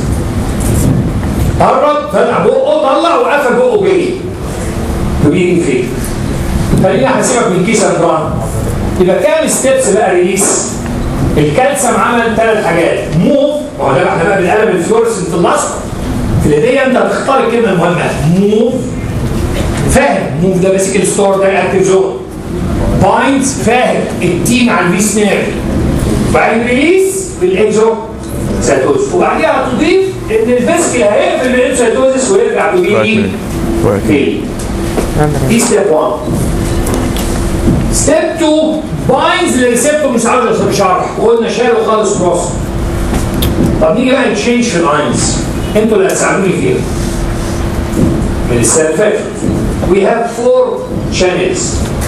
قرب فتح بقه طلع وقفل بقه جري وبيجي فين خلينا هسيبك من كيس اند ران يبقى كام ستيبس بقى ريليس الكالسيوم عمل ثلاث حاجات موف ما هو ده احنا بقى بالقلم الفلورسنت الاصفر في الهديه انت هتختار الكلمه المهمه موف فاهم موف ده بيسك ستور ده اكتف زون بايندز فاهم التي مع الفي سنير بعدين ريليس بالاكزو سيتوز وبعديها هتضيف ان الفيسكل هيقفل بالاكسيتوزس ويرجع بيجي فين دي ستيب 1 ستيب 2 باينز للريسبتور مش عاوز شرح وقلنا شالوا خالص كروس طب نيجي بقى نتشينج في الاينز انتوا اللي هتساعدوني فيها من السنه اللي فاتت we have four channels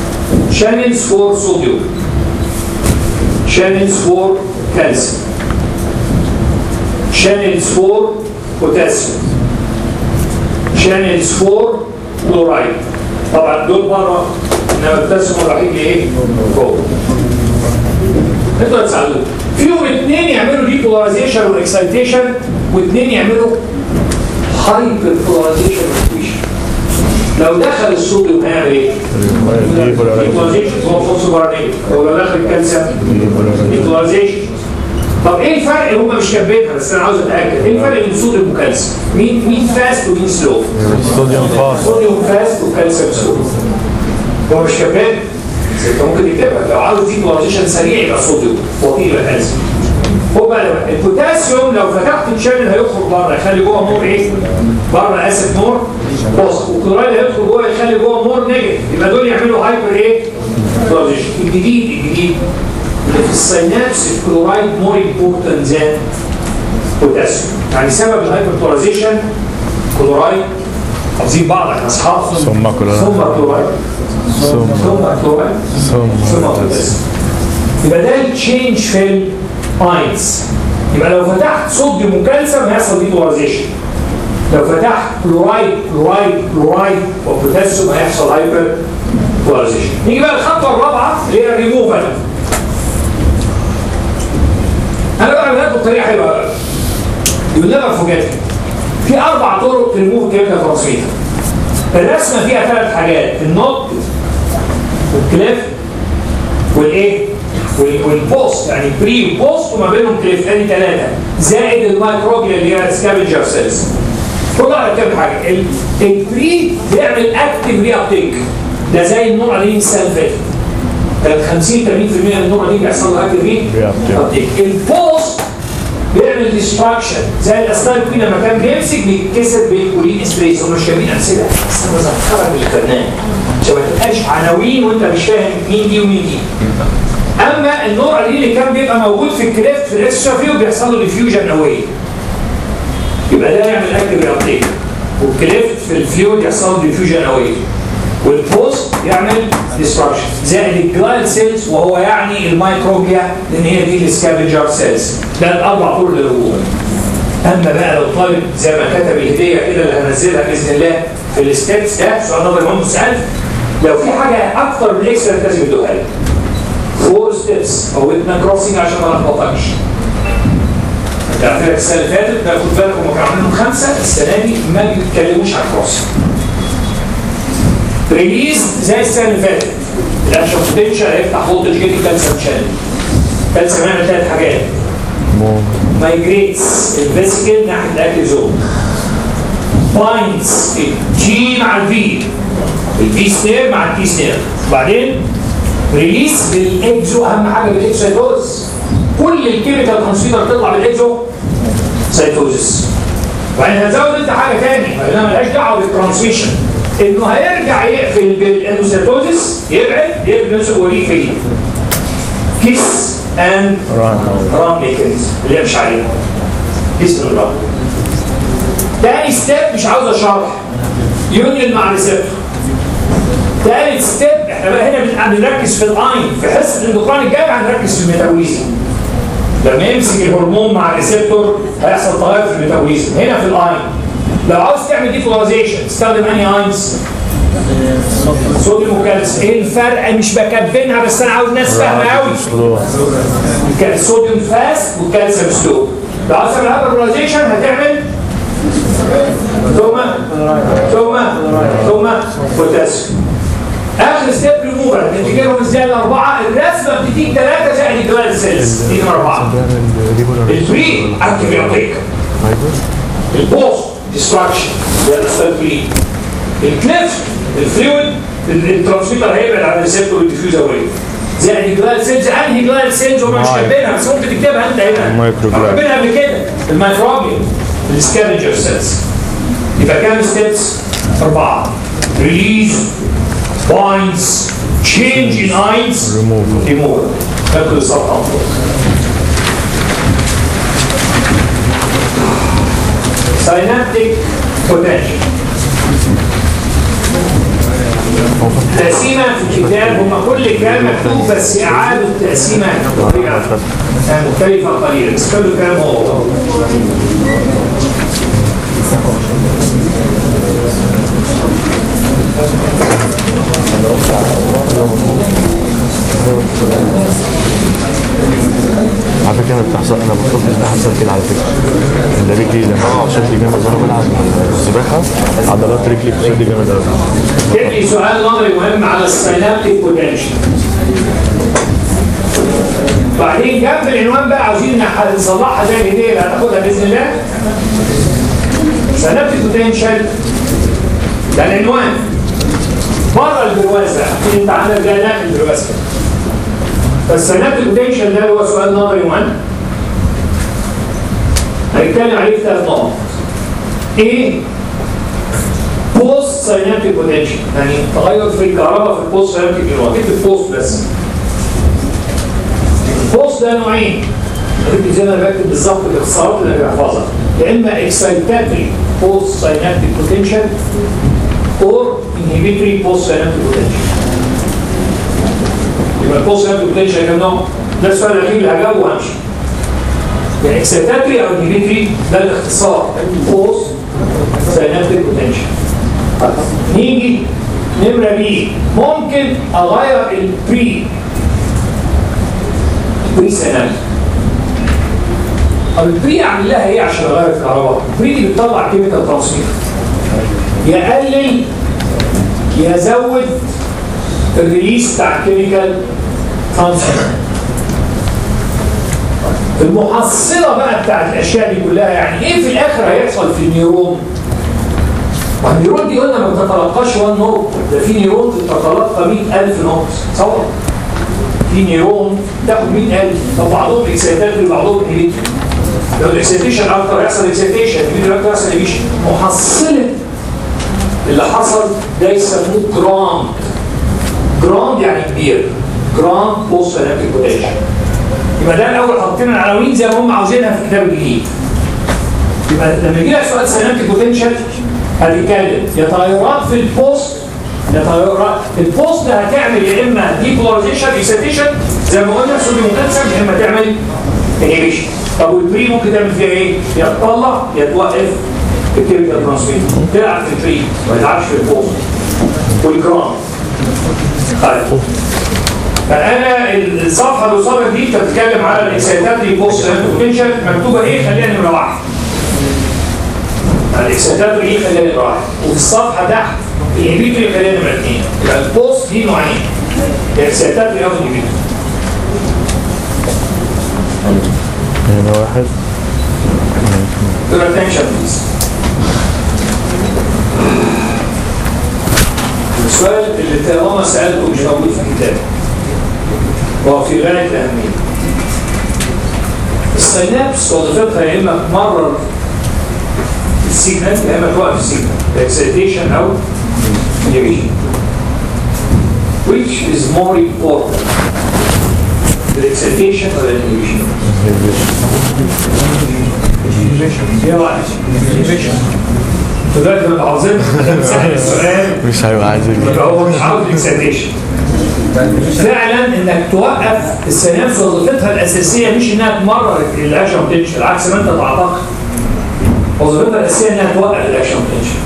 channels for sodium channels for calcium channels for potassium channels for chloride طبعا دول بره انما البوتاسيوم الوحيد ايه؟ جوه انتوا هتساعدوا فيهم اثنين يعملوا دي بولاريزيشن واكسايتيشن واثنين يعملوا هايبر بولاريزيشن واكسايتيشن لو دخل الصوديوم هيعمل ايه؟ ديبولاريزيشن هو فوسفورانيت ولو دخل الكالسيوم ديبولاريزيشن طب ايه الفرق هم مش كاتبينها بس انا عاوز اتاكد ايه الفرق بين الصوديوم والكالسيوم؟ مين مين فاست ومين سلو؟ صوديوم فاست صوديوم فاست وكالسيوم سلو هو مش كاتبين انت ممكن تكتبها لو عاوز ديبولاريزيشن سريع يبقى صوديوم بطيء يبقى كالسيوم خد بالك البوتاسيوم لو فتحت الشانل هيخرج بره يخلي جوه مور ايه؟ بره اسيد مور بوست والكلورايد هيدخل جوه يخلي جوه مور نيجاتيف يبقى دول يعملوا هايبر ايه؟ بولاريزيشن الجديد الجديد اللي في السينابس الكلورايد مور امبورتنت ذان بوتاسيوم يعني سبب الهايبر بولاريزيشن كلورايد حافظين بعض احنا اصحاب ثم كلورايد. ثم كلورايد ثم ثم كلورايد ثم ثم بوتاسيوم يبقى ده التشينج في الاينز يبقى لو فتحت صوديوم وكالسيوم هيحصل ديبولاريزيشن لو فتحت كلورايد كلورايد كلورايد وبوتاسيوم هيحصل هايبر بولاريزيشن نيجي بقى الخطوه الرابعه اللي هي الريموفال انا بقى بعملها بطريقه حلوه قوي يو نيفر فورجيت في اربع طرق تريموف كيميكال ترانسميتر الرسمه فيها ثلاث حاجات النوت والكليف والايه وال- والبوست يعني بري وبوست وما بينهم كليف ادي ثلاثه زائد الميكروبيا اللي هي سكافنجر سيلز كل واحد كام حاجه ال- البري بيعمل اكتف ري ابتيك ده زي النوع اللي السلفات كانت 50 80% من النوع دي بيحصل له اكتف ري Reuptake. ابتيك البوست بيعمل ديستراكشن زي الاسلايد كوين لما كان بيمسك بيتكسر بالكولين ستريس هم مش كاتبين امثله بس انا بذكرك بالفنان عشان ما تبقاش عناوين وانت مش فاهم مين دي ومين دي اما النوع دي اللي كان بيبقى موجود في الكليفت في الاكسترا بيحصل له ديفيوجن اواي يبقى ده يعمل اكتف ريابتيك والكليفت في الفلويد يحصل له ديفيوجن اواي والبوست يعمل ديستراكشن زائد الجلايل سيلز وهو يعني الميكروبيا لان هي دي السكافنجر سيلز ده الاربع طرق للهجوم اما بقى لو طالب زي ما كتب الهديه كده اللي هنزلها باذن الله في الستبس ده سؤال نظري مهم سؤال لو في حاجه اكتر من الاكسترا لازم يدوها لي فور ستيبس او ويتنا كروسنج عشان ما لخبطكش انت عارف لك السنه اللي فاتت ده خد بالك هم كانوا عاملين خمسه السنه دي ما بيتكلموش عن كروسنج ريليز زي السنه اللي فاتت الاكشن بوتنشال هيفتح فولتج جديد كالسيوم شانل كالسيوم هيعمل ثلاث حاجات مايجريتس الفيسكل ناحيه الاكل زون بايندز الجي مع الفي الفي سنير مع التي سنير وبعدين ريليس بالاكزو اهم حاجه بالاكسيتوز كل الكيميكال ترانسميتر تطلع بالاكزو سيتوزس وبعدين هتزود انت حاجه ثاني انا مالهاش دعوه بالترانسميشن انه هيرجع يقفل بالانوسيتوزس يبعد يقفل نفسه وليه فين كيس اند ران ميكانيزم اللي هي مش عليها اسم الران تاني ستيب مش عاوز اشرح يونيون مع ريسبتور تالت ستيب احنا بقى هنا بن- بنركز في الاين في حصه الاندوكراين الجاي هنركز في الميتابوليزم لما يمسك الهرمون مع الريسبتور هيحصل تغير في الميتابوليزم هنا في الاين لو عاوز تعمل ديبولاريزيشن تستخدم انهي اينز؟ صوديوم وكالسيوم ايه الفرق مش بكبنها بس انا عاوز ناس فاهمه قوي الصوديوم فاست والكالسيوم سلو لو عاوز تعمل هايبربولاريزيشن هتعمل ثم ثم ثم بوتاسيوم اخر ستيب ريموفر هتفتكرهم ازاي الاربعه الرسمه بتديك ثلاثه زائد الجلاند سيلز دي نمره اربعه الفري اكتف يعطيك البوست ديستراكشن ده الاسفل فري الكليف الفلويد الترانسميتر هيبعد عن الريسبتور والديفيوز اواي زائد الجلاند سيلز انهي جلاند سيلز هم مش كاتبينها بس ممكن تكتبها انت هنا المايكروجلاند. كاتبينها قبل كده الميكروبيوم السكافنجر سيلز يبقى كام ستيبس؟ أربعة ريليز بايندز تشينج ان اينز Removal. ريموفر ناخد الصفحة على طول. synaptic potential تقسيمه في الكتاب هم كل كلام مكتوب بس اعادوا التقسيمه بطريقه مختلفه قليلا بس كل كلام هو هو. على فكره انا بتحصل انا بطلب ان احسن كده على فكره ان رجلي لما شكلي جامد وانا بلعب سباحه عضلات رجلي بتشد جامد قوي جيب لي سؤال نظري مهم على السينابتيك بوتنشال بعدين جنب العنوان بقى عاوزين نح- نصلحها زي الهديه اللي هناخدها باذن الله سينابتيك بوتنشال ده العنوان بره البرواز بقى انت عندك ده داخل البرواز كده. فالسينابتيك بوتنشال ده هو سؤال نظري مهم هنتكلم عليه في ثلاث نقط ايه بوست ساينابتيك بوتنشال يعني تغير في الكهرباء في البوست ساينابتيك نيورون اكتب بوست بس البوست ده نوعين اكتب زي ما انا بكتب بالظبط الاختصارات اللي انا بحفظها يا اما اكسايتاتري بوست ساينابتيك بوتنشال اور انهبيتوري بوست ساينابتيك بوتنشال يبقى البوست ساينابتيك بوتنشال كام نوع؟ ده السؤال الاخير اللي هجاوبه وهمشي يعني اكسايتاتري او انهبيتوري ده الاختصار بوست ساينابتيك بوتنشال نيجي نمرة بي ممكن أغير البري بري سينابتيك طب البري أعمل لها إيه عشان أغير الكهرباء؟ البري دي بتطلع كيميكال ترانسميتر يقلل يزود الريليس بتاع الكيميكال ترانسميتر المحصلة بقى بتاعت الأشياء دي كلها يعني إيه في الآخر هيحصل في النيورون؟ والنيرون دي قلنا ما بتتلقاش 1 نوت ده في نيرون بتتلقى 100000 نوت تصور في نيرون تاخد 100000 طب بعضهم اكسيتات وبعضهم انهبيت لو الاكسيتيشن اكتر يحصل اكسيتيشن الانهبيت اكتر يحصل انهبيشن محصله اللي حصل ده يسموه جراند جراند يعني كبير جراند بوست سينابتيك بوتنشال يبقى ده الاول حاطين العناوين زي ما هم عاوزينها في الكتاب الجديد يبقى لما يجي لك سؤال سينابتيك بوتنشال هتتكلم يا تغيرات في البوست يا تغيرات البوست ده هتعمل يا اما ديبولاريزيشن اكسيتيشن زي ما قلنا صوديوم بوتنسيوم يا اما تعمل انهبيشن طب والبري ممكن تعمل فيها ايه؟ يا تطلع يا توقف الكيميكال ترانسميشن تلعب في البري ما تلعبش في البوست والجرام طيب فانا الصفحه اللي قصادك دي بتتكلم على الاكسيتاتري بوست بوتنشال مكتوبه ايه؟ خلينا نمره واحد الاكسيتاتوري ايه خلينا نمره واحد وفي الصفحه تحت الانهبيتوري خلينا نمره اثنين يبقى البوست دي نوعين اكسيتاتوري او انهبيتوري هنا واحد Your attention please. السؤال اللي طالما سألته مش موجود في الكتاب وهو في غاية الأهمية. السينابس وظيفتها يا إما تمرر السيجنال يا إما توقف السيجنال اكسيتيشن أو inhibition. Which is more important? The excitation or the inhibition? يا واحد دلوقتي انا عاوزين نسال السؤال مش هيبقى عايز يبقى هو مش عاوز اكسيتيشن فعلا انك توقف السينابس وظيفتها الاساسيه مش انها تمرر الاكشن بوتنشال عكس ما انت تعتقد وظيفتها الاساسيه انها توقف الاكشن بوتنشال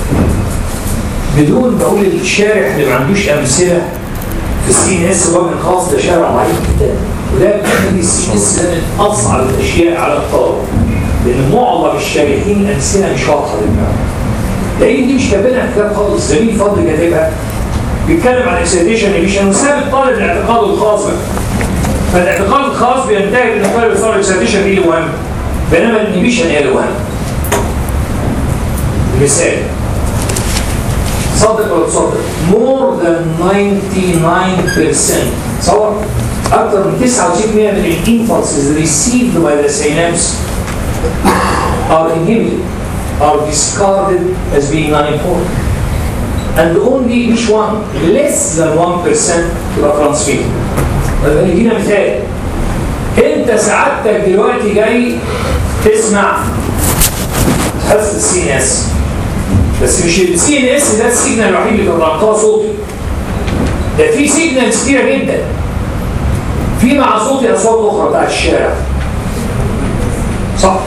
بدون بقول الشارح اللي ما عندوش امثله في السي ان اس وجه خاص ده شارع ضعيف جدا وده بيخلي السي ان اس ده من اصعب الاشياء على الطلبه لان معظم الشارحين امثله مش واضحه للمعنى لان دي مش كاتبينها في كتاب خالص زميل فضل كاتبها بيتكلم عن اكسيتيشن انيبيشن وساب الطالب لاعتقاده الخاص بقى فالاعتقاد الخاص بينتهي ان الطالب يصير اكسيتيشن هي المهم بينما الانيبيشن هي المهم مثال صدق ولا تصدق more than 99% تصور اكثر من 99% من الانفلسز received by the synapse are inhibited are discarded as being unimportant and only each one less than 1% تبقى transmitted طيب ندينا مثال انت سعادتك دلوقتي جاي تسمع حصه السي ان اس بس مش السي ان اس ده السيجنال الوحيد اللي بتنقاه صوتي ده في سيجنالز كتيره جدا في مع صوت اصوات اخرى بتاعت الشارع صح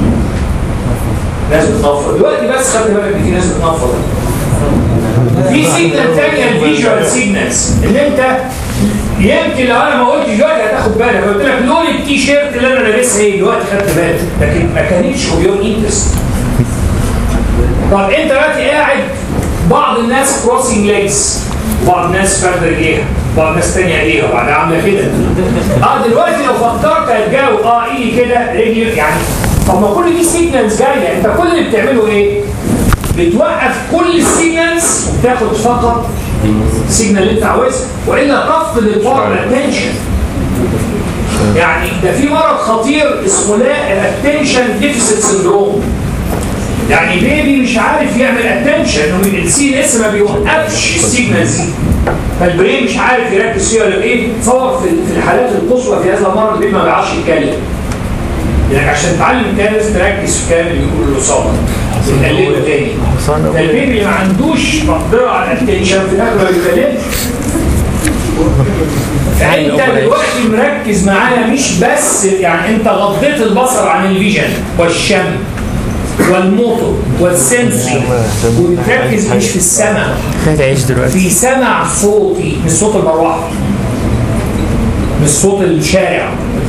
ناس بتنفض دلوقتي بس خدت بالك ان في ناس بتنفض في سيجنال ثانيه الفيجوال سيجنالز اللي انت يمكن لو انا ما قلتش دلوقتي هتاخد بالك قلت لك لون التي شيرت اللي انا لابسها ايه دلوقتي خدت بالك لكن ما كانتش اوف يور انترست طب انت دلوقتي قاعد بعض الناس كروسنج ليجز بعض الناس فارده رجليها بعض الناس تانية ايديها وبعدها عامله كده اه دلوقتي لو فكرت هتجاوب اه ايدي كده رجلي يعني طب ما كل دي سيجنالز جايه انت كل اللي بتعمله ايه؟ بتوقف كل السيجنالز وتاخد فقط السيجنال اللي انت عاوزها والا تفقد البار اتنشن يعني ده في مرض خطير اسمه لا اتنشن ديفيسيت سندروم يعني بيبي مش عارف يعمل اتنشن السي اس ما بيوقفش السيجنالز دي فالبرين مش عارف يركز فيها ولا ايه تصور في في الحالات القصوى في هذا المرض البيبي ما بيعرفش يتكلم يعني عشان تتعلم كده لازم تركز في الكلام اللي بيقوله اللي قصادك وتقلده تاني فالبيبي اللي ما عندوش مقدره على الاتنشن في الاخر ما بيتكلمش فانت دلوقتي مركز معايا مش بس يعني انت غضيت البصر عن الفيجن والشم والموتور والسنسي وبتركز مش في السمع هتعيش دلوقتي في سمع صوتي مش صوت المروحه مش صوت الشارع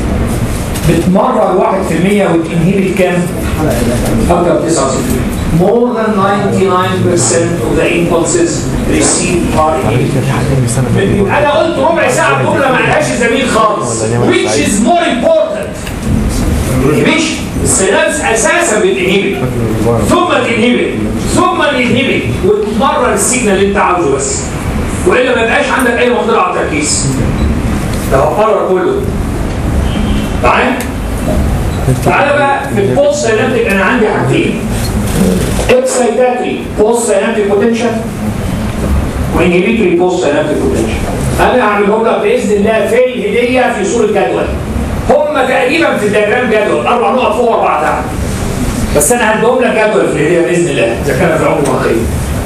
بتمرر 1% وتنهيب كام؟ اكتر من 99% More than 99% of the impulses received are inhibited. يبقى انا قلت ربع ساعه جمله ما لهاش زميل خالص which is more important مش السينابس اساسا بتنهبت ثم تنهبت ثم تنهبت وتمرر السيجنال اللي انت عاوزه بس والا ما يبقاش عندك اي مقدره على التركيز ده هقرر كله معايا تعالى بقى في البوست سينابتيك انا عندي حاجتين اكسايتاتري بوست سينابتيك بوتنشال وانهبيتوري بوست سينابتيك بوتنشال انا هعملهم لك باذن الله في الهديه في صوره جدول هم تقريبا في الدياجرام جدول اربع نقط فوق واربعه تحت بس انا هديهم لك جدول في الهديه باذن الله اذا كان في عمر خير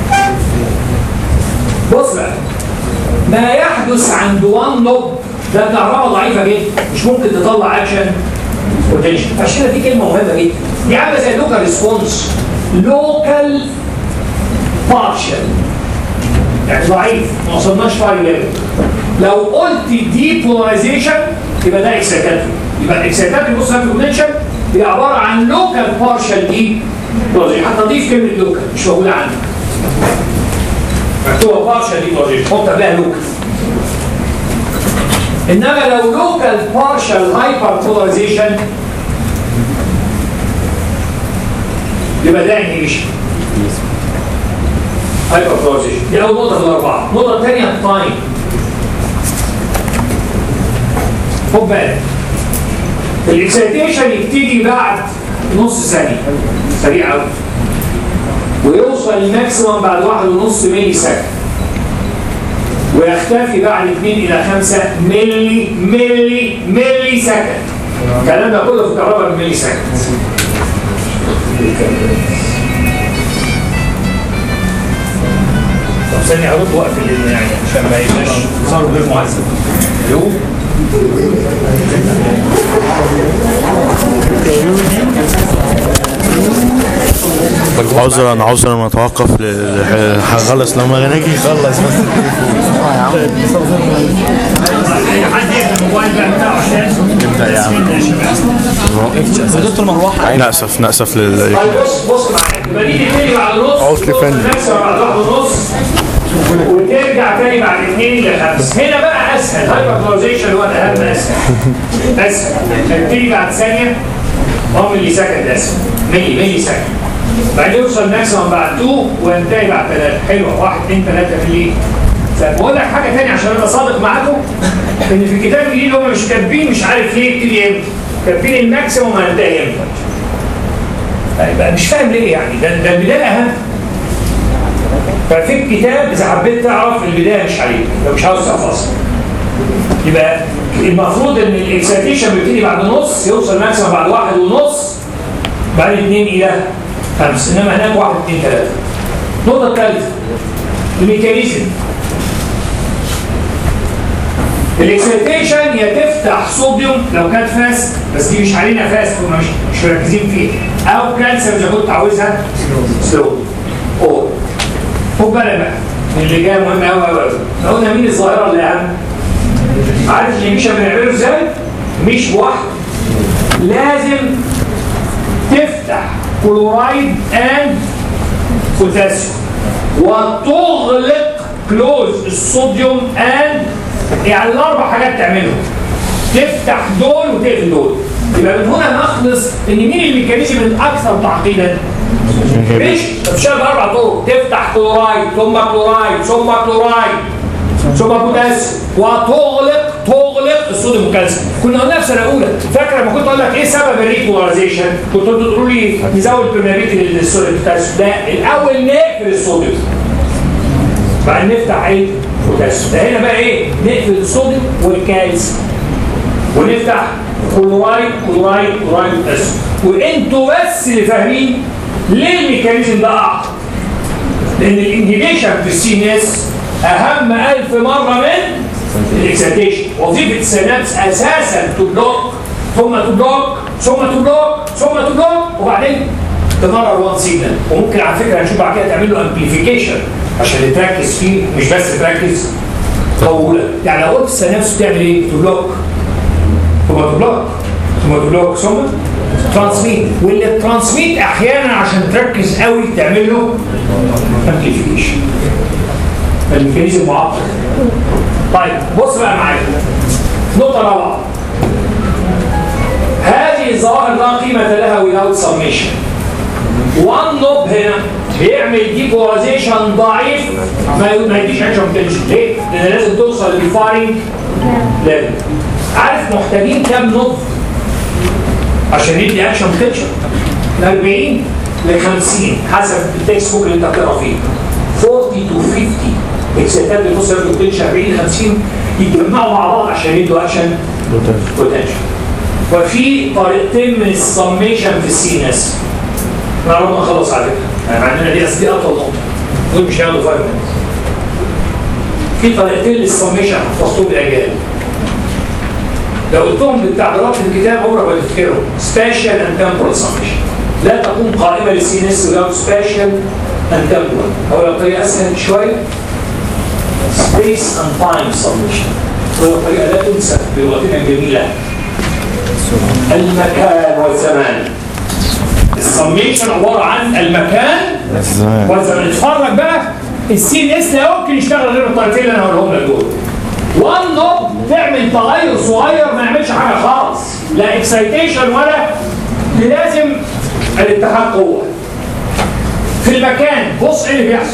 بص بقى ما يحدث عند وان نوب ده كهرباء ضعيفه جدا مش ممكن تطلع اكشن بوتنشال فعشان كده دي كلمه مهمه جدا دي عامله زي لوكال ريسبونس لوكال بارشل يعني ضعيف ما وصلناش فايل ليفل لو قلت دي بولاريزيشن يبقى ده اكسيتاتري يبقى الاكسيتاتري بص في بوتنشال هي عباره عن لوكال بارشل دي بولاريزيشن حتى اضيف كلمه لوكال مش موجوده عندي مكتوبه بارشل دي بولاريزيشن حط قبلها لوكال انما لو لوكال بارشل هايبر بولاريزيشن يبقى ده انهيبيشن هايبر بولاريزيشن دي اول نقطه في الاربعه النقطه الثانيه التايم خد بالك الاكسيتيشن يبتدي بعد نص ثانيه سريع قوي ويوصل الماكسيمم بعد واحد ونص ملي سكند ويختفي بعد 2 الى 5 ملي ملي ملي سكند الكلام ده كله في الكهرباء بالملي سكند طب ثانية هرد وقت اللي يعني عشان ما يبقاش صار غير معذب يوم عذرا عذرا نتوقف ل- هخلص لما نيجي يخلص بس حد يقفل الموبايل بقى بتاعه عشان ابدأ يا عم دكتور مروحه نأسف نأسف لل طيب بص بص معايا يبقى دي تبتدي بعد نص عطل فني. نفسها بعد واحد ونص وترجع تاني بعد اثنين الى خمسه هنا بقى اسهل هايبر بولاريزيشن هو الاهم اسهل اسهل تبتدي بعد ثانيه هو ملي سكند اسهل ملي ملي سكند بعدين يوصل ماكسيمم بعد 2 وينتهي بعد 3 حلوه 1 2 3 ملي فبقول لك حاجه ثانيه عشان ابقى صادق معاكم ان في الكتاب الجديد هم مش كاتبين مش عارف ليه يبتدي امتى كاتبين الماكسيمم هينتهي امتى يبقى مش فاهم ليه يعني ده ده البدايه اهم ففي الكتاب اذا حبيت تعرف البدايه مش عليك لو مش عاوز تحفظها يبقى المفروض ان الاكسيتيشن بيبتدي بعد نص يوصل ماكسيمم بعد واحد ونص بعد اثنين الى خمسه انما هناك واحد اثنين ثلاثه النقطه الثالثه الميكانيزم الاكسيتيشن يا تفتح صوديوم لو كانت فاست بس دي مش علينا فاست ومش مش مركزين فيها او كالسيوم اذا كنت عاوزها سلو او خد بالك بقى اللي جاي مهم قوي قوي قوي لو قلنا مين الظاهره اللي اهم عارف الانيميشن بنعمله ازاي؟ مش بواحد لازم تفتح كلورايد اند بوتاسيوم وتغلق كلوز الصوديوم اند يعني الاربع حاجات تعملهم تفتح دول وتقفل دول يبقى من هنا نخلص ان مين الميكانيزم الاكثر تعقيدا؟ مش بتشتغل اربع طرق تفتح كلورايد ثم كلورايد ثم كلورايد ثم بوتاسيوم وتغلق تغلق الصوديوم والكالسيوم كنا قلنا في سنه اولى فاكر لما كنت اقول لك ايه سبب الريبولاريزيشن كنت انتوا تقولوا لي نزود برميابيلتي للصوديوم والبوتاسيوم ده الاول نقفل الصوديوم بعدين نفتح ايه بوتاسيوم ده هنا بقى ايه نقفل الصوديوم والكالسيوم ونفتح كلورايد كلورايد كلورايد بوتاسيوم وانتوا بس اللي فاهمين ليه الميكانيزم ده اعظم لان الانهبيشن في السي ان اس اهم ألف مره من الاكسيتيشن وظيفه السينابس اساسا تبلوك ثم تبلوك ثم تبلوك ثم تبلوك وبعدين تمرر وان سيجنال وممكن على فكره هنشوف بعد كده تعمل له امبليفيكيشن عشان تركز فيه مش بس تركز طوله يعني لو قلت السينابس بتعمل ايه؟ تبلوك ثم تبلوك ثم تبلوك ثم ترانسميت واللي ترانسميت احيانا عشان تركز قوي تعمل له امبليفيكيشن الميكانيزم معقد طيب بص بقى معايا نقطة رابعة هذه الظواهر لا قيمة لها without summation وان نوب هنا بيعمل ديبولاريزيشن ضعيف ما ما يديش اكشن بوتنشال ليه؟ لان لازم توصل للفايرنج ليفل عارف محتاجين كام نوب عشان يدي اكشن بوتنشال من 40 ل 50 حسب التكست بوك اللي انت بتقرا فيه 40 تو 50 اكسيتات بتوصل للبوتنشال 40 50 يتجمعوا مع بعض عشان يدوا اكشن بوتنشال وفي طريقتين من السميشن في السي ان اس احنا قربنا نخلص على فكره يعني عندنا دي دي اطول نقطه دول مش هياخدوا 5 minutes في طريقتين للسميشن حفظتهم بالاجيال لو قلتهم بالتعبيرات الكتاب عمرك ما تفتكرهم سبيشال اند تمبرال سميشن لا تقوم قائمه للسي ان اس without سبيشال اند تمبرال او لو طريقه اسهل شويه سبيس اند تايم سميشن وهي طريقه لا تنسى بلغتنا الجميله المكان والزمان السميشن عباره عن المكان الزمان والزمان اتفرج بقى السي ان اس لا يمكن يشتغل غير الطريقتين اللي انا هقولهم لك دول وان نوب تعمل تغير صغير ما يعملش حاجه خالص لا اكسايتيشن ولا لازم الاتحاد قوه في المكان بص ايه اللي بيحصل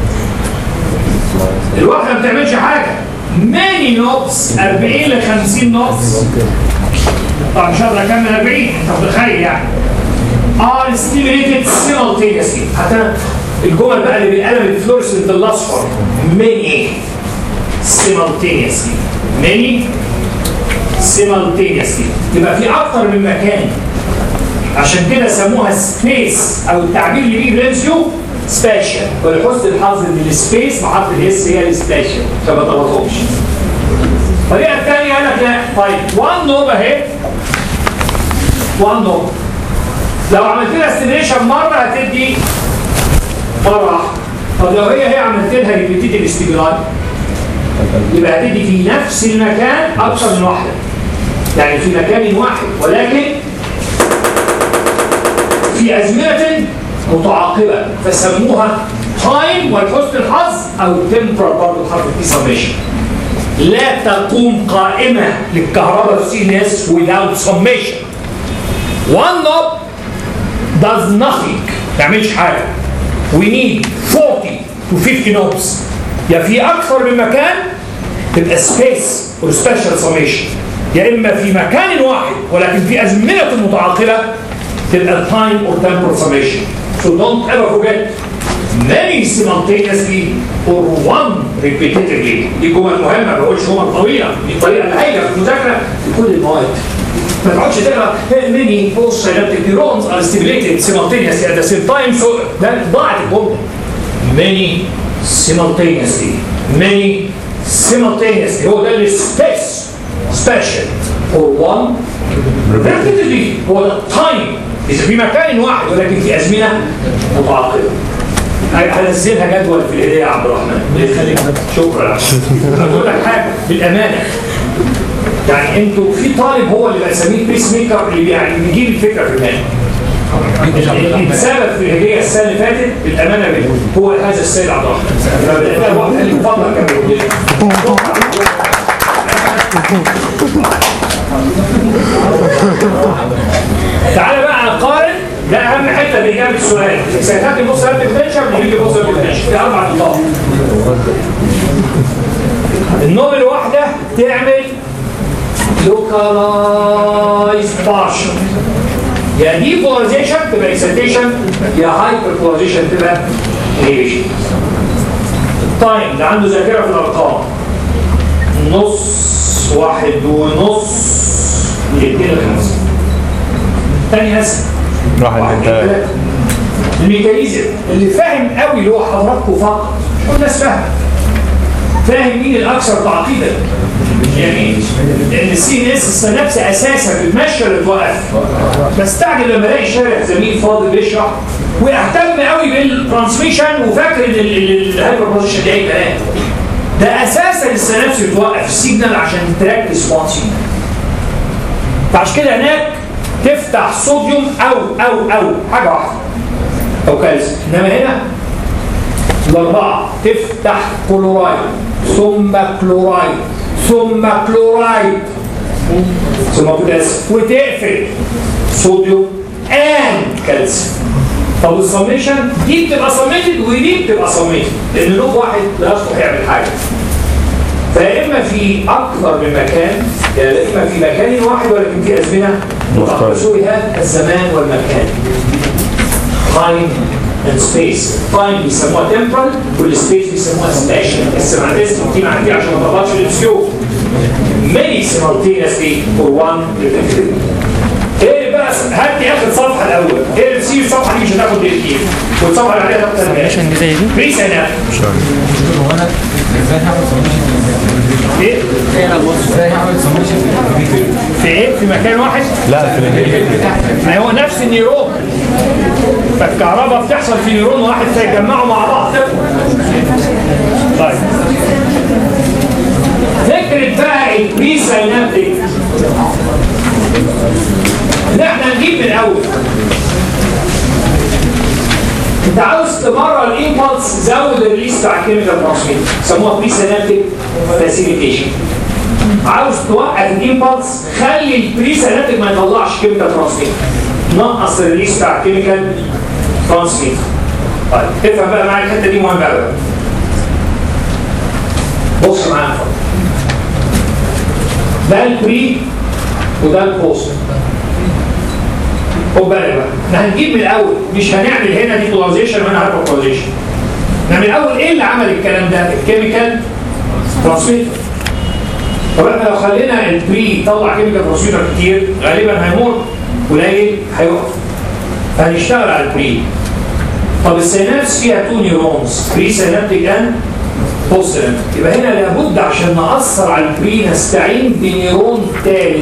الواحده ما بتعملش حاجه ماني نوبس 40 ل 50 نوبس طبعا مش هقدر اكمل 40 انت متخيل يعني are stimulated simultaneously حتى الجمل بقى اللي بالقلم الفلورسنت الاصفر many simultaneously many simultaneously يبقى في اكتر من مكان عشان كده سموها سبيس او التعبير اللي بيه برنسيو سبيشال ولحسن الحظ ان السبيس محط الاس هي السبيشال فما تغلطهمش الطريقه الثانيه قال لك لا طيب وان نوب اهي وان نوب لو عملت لها استيميشن مره هتدي مره واحده طب لو هي هي عملت لها ريبيتيتيف استيميلاي يبقى هتدي في نفس المكان اكثر من واحده يعني في مكان واحد ولكن في ازمنه متعاقبه فسموها تايم ولحسن الحظ او تمبرال برضه حرف التي سميشن لا تقوم قائمه للكهرباء في سي ان اس without summation one knob does nothing ما يعملش حاجه we need 40 to 50 knobs يا في اكثر من مكان تبقى سبيس or special summation يا اما في مكان واحد ولكن في ازمنه متعاقبه تبقى time or temporal summation so don't ever forget many simultaneously or one repetitively دي جمل مهمه ما بقولش جمل طويله دي الطريقه الهايله في المذاكره في كل المواد ما تقعدش تقرا many post synaptic neurons are stimulated simultaneously at the same time so ده ضاعت الجمله many simultaneously many simultaneously هو ده السبيس special or one repetitively هو time إذا في مكان واحد ولكن في أزمنة متعاقبة هنزلها جدول في الهدية يا عبد الرحمن اللي يخليك شكرا أقول لك حاجة بالأمانة يعني انتوا في طالب هو اللي بسميه بيس ميكر اللي يعني بيجيب الفكره في دماغه السبب في الهديه السنه اللي فاتت بالامانه منه هو هذا السيد عبد الرحمن فبدأنا الوقت قال لي اتفضل كمل تعالى بقى نقارن ده اهم حته في اجابه السؤال سيتات النص هاب بوتنشال ونيجي بص بوتنشال في اربع نقاط النوع الواحده تعمل localized partial يا دي polarization تبقى excitation يا hyper polarization تبقى inhibition طيب ده عنده ذاكره في الارقام نص واحد ونص الاثنين الخمسه تاني اسهل واحد من ثلاثة الميكانيزم اللي فاهم قوي اللي هو حضراتكم فقط مش كل الناس فاهمه فاهم مين الاكثر تعقيدا يعني لان السي ان اس السنابس اساسا المشي اللي توقف بستعجب لما الاقي شارع زميل فاضل بيشرح واهتم قوي بالترانسميشن وفاكر ان الهايبر بوزيشن ده اي كلام ده اساسا السنابس بتوقف السيجنال عشان تركز وان سيجنال فعشان كده هناك تفتح صوديوم او او او حاجه واحده او كالسيوم انما هنا الاربعه تفتح كلورايد ثم كلورايد ثم كلورايد ثم بوتاسيوم وتقفل صوديوم ان كالسيوم طب السميشن دي بتبقى سميتد ودي بتبقى سميتد لان لوب واحد لا يصلح يعمل حاجه فيا اما في اكثر من مكان يا اما في مكان واحد ولكن في ازمنه متقسمه الزمان والمكان time and space time بيسموها temporal والسبيس بيسموها spatial السمعتين دي معناتها عشان ما تغلطش الاسيو many simultaneously for one repetitive ايه بقى هات لي اخر صفحه الاول ايه اللي سيب الصفحه دي مش هتاخد دقيقتين والصفحه اللي عليها تاخد عشان زي دي بريس انا ايه في ايه في مكان واحد لا في الانهيبيتور ما هو نفس النيرون فالكهرباء بتحصل في نيرون واحد فيتجمعوا مع بعض طيب فكرة بقى البري ساينابتيك ان احنا نجيب من الاول انت عاوز تمرر الامبلس زود الريليس بتاع الكيميكال ترانسميتر يسموها بري ساينابتيك فاسيليتيشن عاوز توقف الامبلس خلي البري ساينابتيك ما يطلعش كيميكال ترانسميتر نقص الريليس بتاع الكيميكال ترانسميتر طيب افهم بقى معايا الحته دي مهمه قوي بص معايا اتفضل. ده البري وده البوست خد بالك بقى احنا هنجيب من الاول مش هنعمل هنا دي بولاريزيشن وهنا هايبر بولاريزيشن احنا من الاول ايه اللي عمل الكلام ده؟ الكيميكال ترانسميتر طب احنا لو خلينا البري يطلع كيميكال ترانسميتر كتير غالبا هيمر قليل هيقف فهنشتغل على البري طب السينابس فيها تو نيورونز بري سينابتيك اند بوست سينابتيك يبقى هنا لابد عشان نأثر على البري نستعين بنيرون ثالث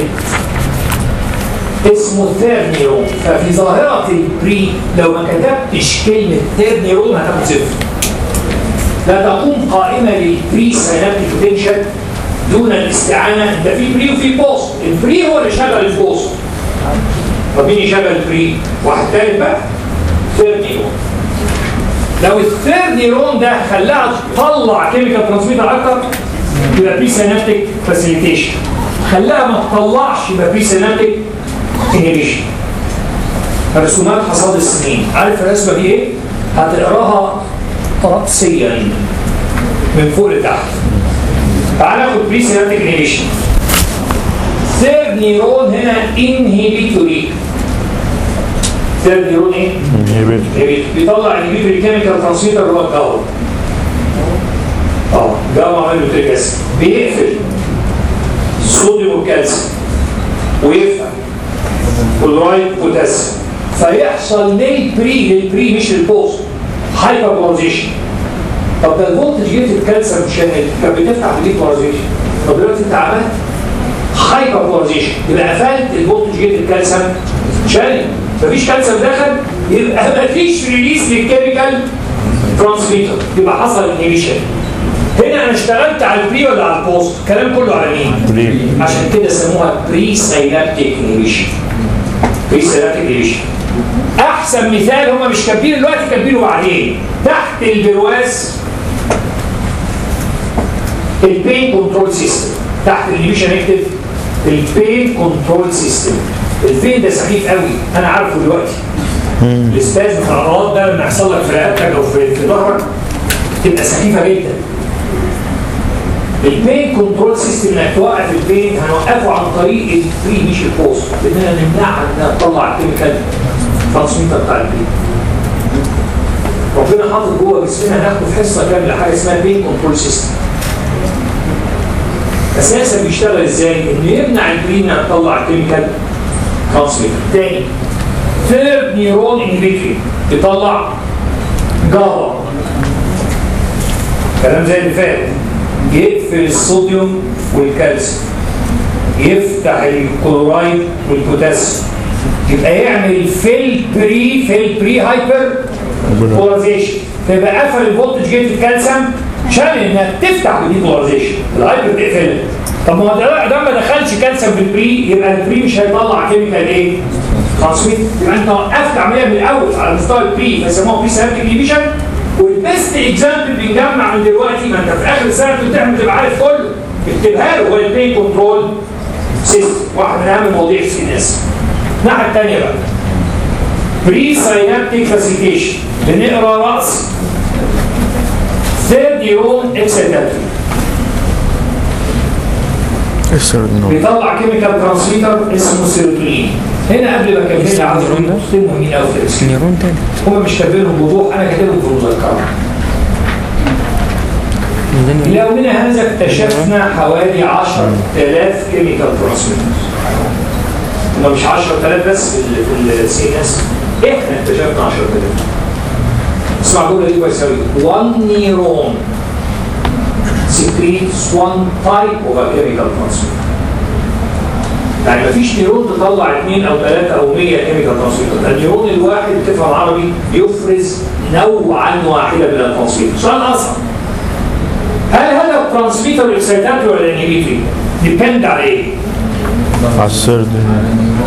اسمه ثيرد نيرون ففي ظاهرة البري لو ما كتبتش كلمة ثيرد نيرون هتاخد صفر لا تقوم قائمة للبري سينابتيك بوتنشال دون الاستعانة ده في بري وفي بوست البري هو اللي شغل البوست طب مين يشغل البري؟ واحد تالت بقى ثيرد نيرون لو الثيرد نيرون ده خلاها تطلع كيميكال ترانسميتر اكتر يبقى بري سينابتيك فاسيليتيشن خلاها ما تطلعش يبقى بري سينابتيك انهبيشن رسومات حصاد السنين عارف الرسمه دي ايه؟ هتقراها رأسيا من فوق لتحت تعال ناخد بري سينابتيك انهبيشن ثيرد نيرون هنا انهبيتوري ثيرد نيرون ايه؟ انهيبيتور بيطلع انهبيتوري كيميكال ترانسميتر اللي هو الجاما اه جاما عمل له تريكاس بيقفل الصوديوم والكالسيوم ويفتح كلورايد بوتاسيوم فيحصل للبري للبري مش للبوست هايبر بولاريزيشن طب ده الفولتج جيت الكالسيوم شاهد كانت بتفتح بدي بولاريزيشن طب دلوقتي انت عملت هايبر بولاريزيشن يبقى قفلت الفولتج جيت الكالسيوم شانل مفيش كالسيوم دخل يبقى مفيش ريليس للكيميكال ترانسميتر يبقى حصل انهيبيشن هنا انا اشتغلت على البري ولا على البوست الكلام كله على مين بري. عشان كده سموها بري ساينابتيك انهيبيشن بري ساينابتيك انهيبيشن احسن مثال هم مش كاتبين دلوقتي كاتبينه بعدين تحت البرواز البين كنترول سيستم تحت الانهيبيشن اكتب البين كنترول سيستم البين ده سخيف قوي انا عارفه دلوقتي الاستاذ بتاع الامراض ده لما يحصل لك في رقبتك او في في ظهرك تبقى سخيفه جدا البين كنترول سيستم انك توقف البين هنوقفه عن طريق الفري مش البوست لاننا نمنعها انها تطلع الكيميكال ترانسميتر بتاع البين ربنا حاطط جوه جسمنا ناخده في حصه كامله حاجه اسمها بين كنترول سيستم اساسا بيشتغل ازاي؟ انه يمنع البين انها تطلع الكيميكال ترانسميتر تاني ثيرد نيرون انهبيتوري يطلع جابا كلام زي اللي فات يقفل الصوديوم والكالسيوم يفتح الكلورايد والبوتاسيوم يبقى يعمل فيل بري فيل بري هايبر بولاريزيشن فيبقى قفل الفولتج جيت الكالسيوم عشان انها تفتح بدي بولاريزيشن الهايبر تقفلها طب ما هو ده ده ما دخلش كالسيوم في البري يبقى البري مش هيطلع كيميكال ايه؟ ترانسميت يبقى انت وقفت عمليه من الاول على مستوى البري فسموها بري سيرابتيك انهبيشن والبيست اكزامبل بنجمع من دلوقتي ما انت في اخر السنه بتمتحن تبقى عارف كله اكتبها له هو البين كنترول سيستم واحد من اهم مواضيع السي ان اس الناحيه الثانيه بقى بري ساينابتيك فاسيليتيشن بنقرا راس ثيرد نيرون اكسيتاتري السيرودينول بيطلع كيميكال ترانسميتر اسمه سيروتونين هنا قبل ما اكمل عاوز اقول نقطتين مهمين قوي في الاسم نيرون تاني هم مش كاتبينهم بوضوح انا كاتبهم في المذكره لو من هذا اكتشفنا حوالي 10000 كيميكال ترانسميترز هم مش 10000 بس في ال في السي ان اس احنا اكتشفنا 10000 اسمع الجمله دي كويس قوي 1 نيرون secretes one type of a chemical transmitter يعني مفيش نيرون تطلع اثنين او ثلاثه او 100 كيميكال ترانسميتر النيرون الواحد بتفهم عربي يفرز نوعا واحدا من الترانسميتر سؤال اصعب هل هذا الترانسميتر اكسيتاتوري ولا انهبيتوري؟ ديبند على ايه؟ على السيرودينول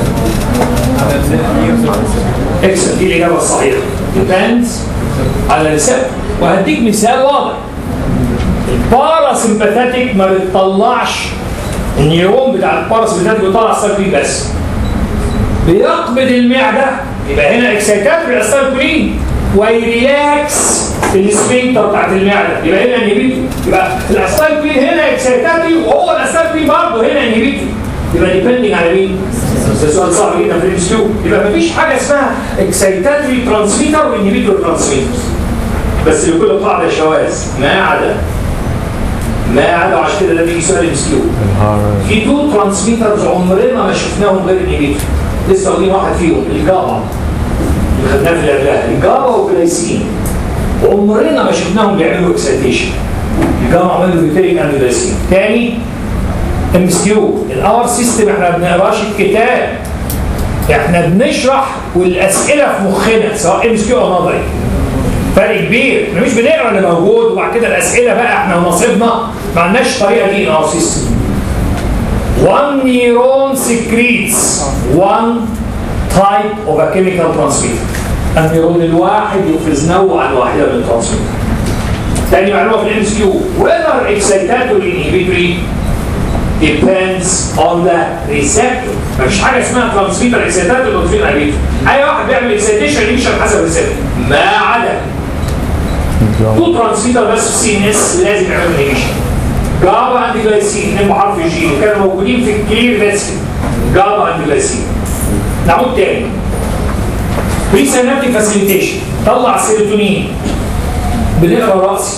اكسل دي الاجابه الصحيحه depends على الريسبتور وهديك مثال واضح الباراسمباثيك ما بتطلعش النيرون بتاع الباراسمباثيك بيطلع سايكلين بس بيقبض المعده يبقى هنا اكسيتاتوري السايكلين ويريلاكس السفنكتر بتاعت المعده يبقى هنا انهبيتوري يبقى الاسايكلين هنا اكسيتاتوري وهو الاسايكلين برضه هنا انهبيتوري يبقى ديبندنج على مين؟ ده سؤال صعب جدا في الام كيو يبقى مفيش حاجه اسمها اكسيتاتوري ترانسميتر وانهبيتوري ترانسميتر بس لكل قاعده شواذ ما عدا ما عدا عشان كده ده بيجي سؤال ام كيو في تو ترانسميترز عمرنا ما شفناهم غير انهبيتوري لسه واخدين واحد فيهم الجابا اللي خدناه في اللي قبلها الجابا والجلايسين عمرنا ما شفناهم بيعملوا اكسيتيشن الجابا عملوا بيتريك انجلايسين تاني ام اس كيو الاور سيستم احنا ما بنقراش الكتاب احنا بنشرح والاسئله في مخنا سواء ام اس كيو او نظري فرق كبير احنا مش بنقرا اللي موجود وبعد كده الاسئله بقى احنا ونصيبنا ما عندناش الطريقه دي ان اور سيستم One neuron secretes one type of a chemical transmitter. النيرون الواحد يفرز نوعا واحدا من الترانسميتر. تاني معلومه في الام اس كيو whether excitatory inhibitory depends on the receptor مفيش حاجه اسمها ترانسميتر اكسيتاتوري وترانسميتر inhibitory اي واحد بيعمل اكسيتيشن انيشن حسب الريسبتور ما عدا تو ترانسميتر بس في سي ان اس لازم يعملوا انهيبيشن جابا اند جلايسين اثنين بحرف الجي وكانوا موجودين في الكلير فيسكل جابا اند جلايسين نعود تاني بري سينابتيك فاسيليتيشن طلع سيروتونين بنقرا راسي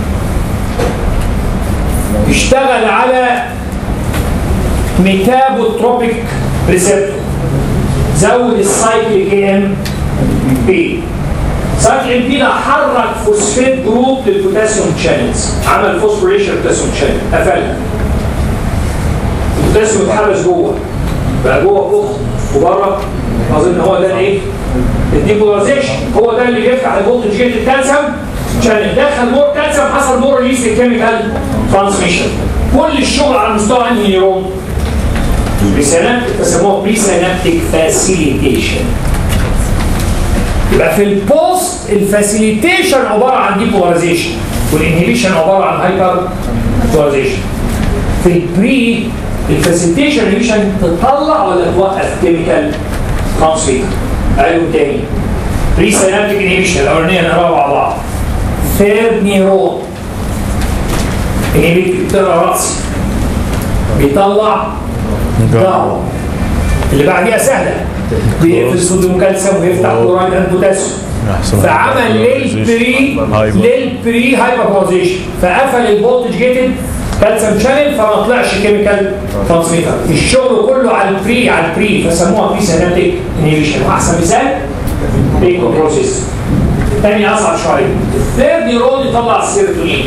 اشتغل على ميتابوتروبيك ريسبتور زود السايكليك ام بي سايكليك ام بي ده حرك فوسفيت جروب للبوتاسيوم شانلز عمل فوسفوريشن بوتاسيوم شانل قفلها البوتاسيوم اتحبس جوه بقى جوه فوق وبره اظن هو ده الايه؟ الديبولاريزيشن هو ده اللي بيفتح الفولتج جيت الكالسيوم عشان دخل مور كالسيوم حصل مور ريليس الكيميكال ترانسميشن كل الشغل على مستوى انهي نيرون؟ بريسينابتيك بيسموها بريسينابتيك فاسيليتيشن يبقى في البوست الفاسيليتيشن عباره عن ديبولاريزيشن والانهبيشن عباره عن هايبر بولاريزيشن في البري الفاسيليتيشن انهبيشن تطلع ولا توقف كيميكال ترانسميتر قالوا تاني بري سينابتيك انهبيشن الاولانيه نقراها مع بعض ثيرد نيرون انهبيت بتقرا راسي بيطلع جاو اللي بعديها سهله بيقفل صوديوم كالسيوم ويفتح كلورايد اند بوتاسيوم فعمل للبري للبري هايبربوزيشن فقفل الفولتج جيتد كالسيوم شانل فما طلعش كيميكال ترانسميتر الشغل كله على البري على البري فسموها بري سينابتيك انهبيشن واحسن مثال بيكو بروسيس تاني اصعب شويه الثيرد نيرون يطلع السيروتونين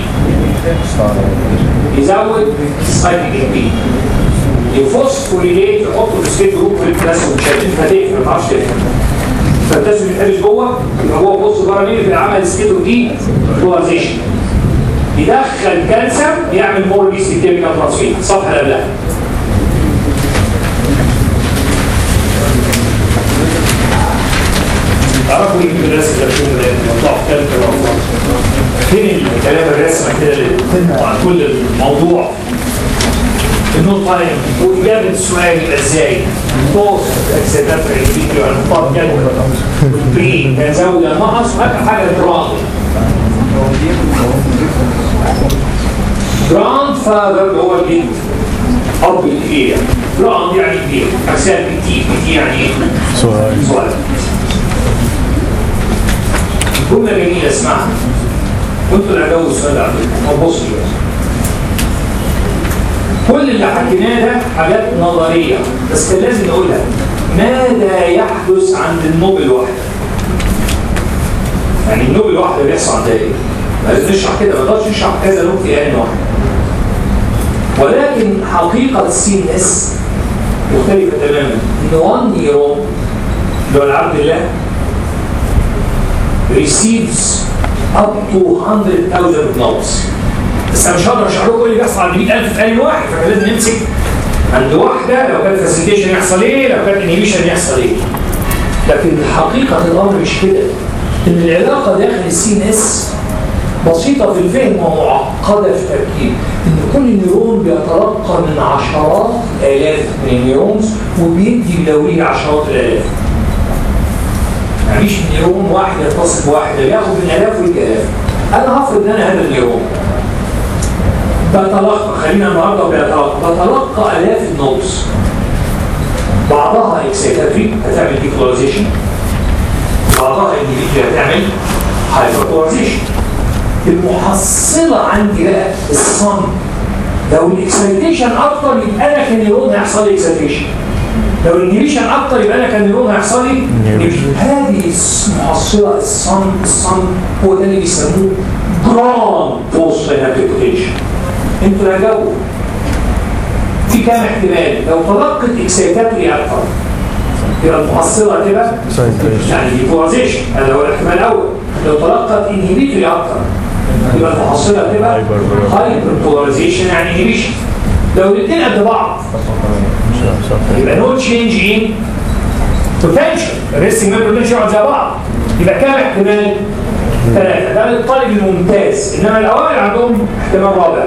يزود سايكليك بي يفوسفوريليت يحطه في ستيت جروب في البلازما شايفين هتقفل ما تعرفش تقفل فالبلازما بيتحبس جوه يبقى جوه بص بره مين في العمل ستيت دي بولاريزيشن يدخل كالسيوم يعمل مور بيس كيميكال ترانسفير الصفحه اللي قبلها تعرفوا ايه في الرسم ده فين الموضوع في كلمه الأطفال؟ فين الكلام الرسمه كده اللي عن كل الموضوع النوت تايم واجابه السؤال يبقى ازاي؟ بوست اكسيدات ريبيتي والنقاط جدول والبري كان زاويه نقص واخر حاجه الدراما جراند فاذر هو الجد اب الكبير جراند يعني كبير اجسام بتي بتي يعني ايه؟ سؤال جمله جميله اسمعها وانتوا اللي هجاوبوا السؤال ده على فكره بصوا كل اللي حكيناه ده حاجات نظريه بس كان لازم نقولها ماذا يحدث عند النوب الواحده؟ يعني النوب الواحده بيحصل عندها ايه؟ لازم نشرح كده ما نقدرش نشرح كذا نوب في ان واحد ولكن حقيقه السي ان اس مختلفه تماما ان 1 نيرون اللي هو العبد الله receives up to 100,000 notes بس انا مش هقدر اشرح لكم ايه اللي بيحصل عند 100000 في اي واحد فاحنا لازم نمسك عند واحده لو كان فاسيليتيشن يحصل ايه لو كان انهيبيشن يحصل ايه لكن حقيقه الامر مش كده ان العلاقه داخل السي ان اس بسيطة في الفهم ومعقدة في التركيب إن كل نيرون بيتلقى من عشرات آلاف من النيرونز وبيدي لويه عشرات الآلاف مفيش نيرون واحد يتصل بواحد ياخد من آلاف ويدي آلاف أنا هفرض إن أنا هذا النيرون بتلقى خلينا النهارده بيتلقى بتلقى آلاف النوتس بعضها اكسيتاتري هتعمل ديكولاريزيشن بعضها انديفيديو هتعمل هايبربولاريزيشن المحصلة عندي بقى الصم لو الاكسيتيشن اكتر يبقى انا كنيرون هيحصل لي اكسيتيشن لو الانهبيشن اكتر يبقى انا كنيرون هيحصل لي inhibition. هذه المحصلة الصم الصم هو ده اللي بيسموه جراند بوست سينابتيك بوتنشال انتوا راجعوا في كام احتمال لو تلقت اكسيتاتوري اكتر يبقى المحصلة هتبقى يعني ديبولاريزيشن هذا هو الاحتمال الاول لو تلقت انهبيتوري اكتر يبقى المحصله هتبقى هايبر بولاريزيشن يعني انهبيشن لو الاثنين قد بعض يبقى نو تشينج ان بوتنشال الريستنج ميمبر بوتنشال يقعد زي بعض يبقى كام احتمال؟ ثلاثه ده للطالب الممتاز انما الاوائل عندهم احتمال رابع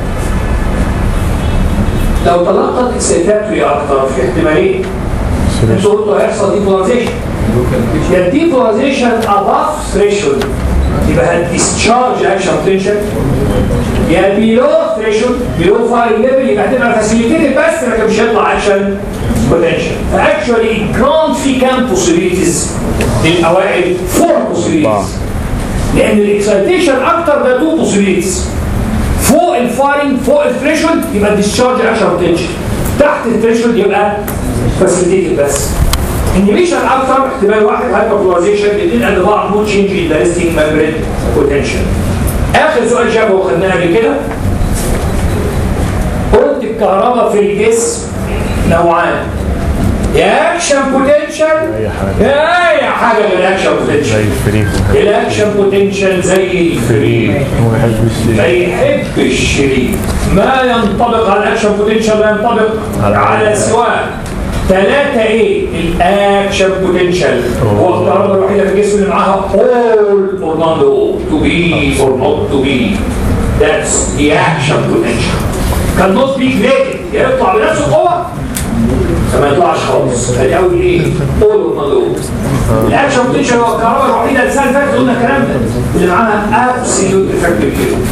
لو تلقت اكسيتاتوري اكتر في احتمالين انتوا قلتوا هيحصل ديبولاريزيشن يا ديبولاريزيشن اباف ثريشولد يبقى هتديسشارج اكشن بوتنشال يا بيلو ثريشولد بيلو فاير ليفل يبقى هتبقى فاسيليتيد بس لكن مش هيطلع اكشن بوتنشال فاكشولي الجراوند في كام بوسيبيليتيز للاوائل فور بوسيبيليتيز لان الاكسايتيشن اكتر ده تو بوسيبيليتيز فوق الفايرنج فوق الثريشولد يبقى الديسشارج اكشن بوتنشال تحت الثريشولد يبقى فاسيليتيد بس انهبيشن اكتر احتمال واحد هايبربولاريزيشن الاثنين قد بعض نو تشينج ان ذا ريستنج ممبرين بوتنشال اخر سؤال شبهه وخدناه قبل كده قلت الكهرباء في الجسم نوعان يا اكشن بوتنشال اي حاجه يا اي حاجه غير اكشن زي بوتنشال الفريق الاكشن بوتنشال زي الفريق هو يحب ما الشريك يحب الشريك ما ينطبق على الاكشن بوتنشال لا ينطبق على- على سواء ثلاثة ايه؟ الاكشن بوتنشال هو الضربة الوحيدة في الجسم اللي معاها all or not all to be or not to be that's the action potential cannot be graded يا يطلع بنفس القوة فما يطلعش خالص ادي اول ايه؟ all or not all الاكشن بوتنشال هو الكهرباء الوحيدة السنة اللي فاتت قلنا الكلام ده اللي معاها absolute effective zero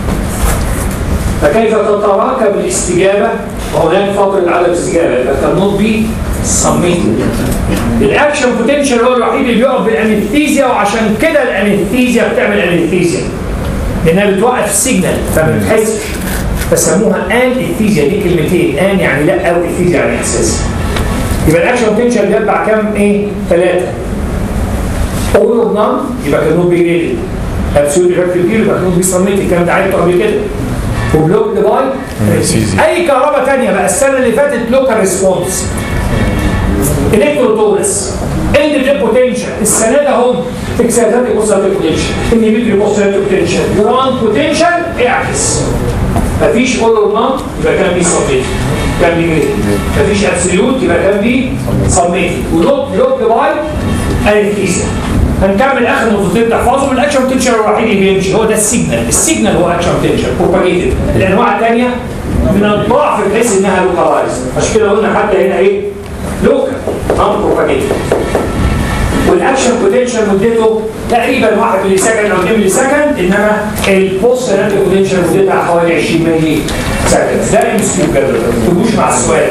فكيف تتراكب الاستجابة وهناك فترة عدم استجابة يبقى cannot be submitted الاكشن بوتنشال هو الوحيد اللي بيقف بالانستيزيا وعشان كده الانستيزيا بتعمل انستيزيا لانها بتوقف السيجنال فما بتحسش فسموها ان اثيزيا دي كلمتين ان يعني لا او اثيزيا يعني احساس يبقى الاكشن بوتنشال بيتبع كام ايه؟ ثلاثة اول اوف نان يبقى كانوا بيريد ابسولوت افكتيف يبقى كانوا بيصمت الكلام ده عارف قبل كده وبلوك ديفايد Anesthesia. اي كهرباء ثانيه بقى السنه اللي فاتت لوكال ريسبونس الكتروتورس اند بوتنشال السنه ده هم اكسيتاتيك بوستاتيك بوتنشال انهبيتري بوستاتيك بوتنشال جراند بوتنشال اعكس مفيش اول اور نون يبقى كان بي سبميت كان بي جريد مفيش ابسوليوت يبقى كان بي سبميت ولوك لوك باي انفيزيا هنكمل اخر نقطتين تحفظهم الاكشن بوتنشال الوحيد اللي بيمشي هو ده السيجنال السيجنال هو اكشن بوتنشال بروباجيتد الانواع الثانيه من الضعف بحيث انها لوكالايز عشان كده قلنا حتى هنا ايه لوكال نون بروباجيتد والاكشن بوتنشال مدته تقريبا 1 ملي سكند او 2 ملي سكند انما البوست سينابتيك بوتنشال مدتها حوالي 20 ملي سكند ده ام اس كيو كده ما تكتبوش مع السؤال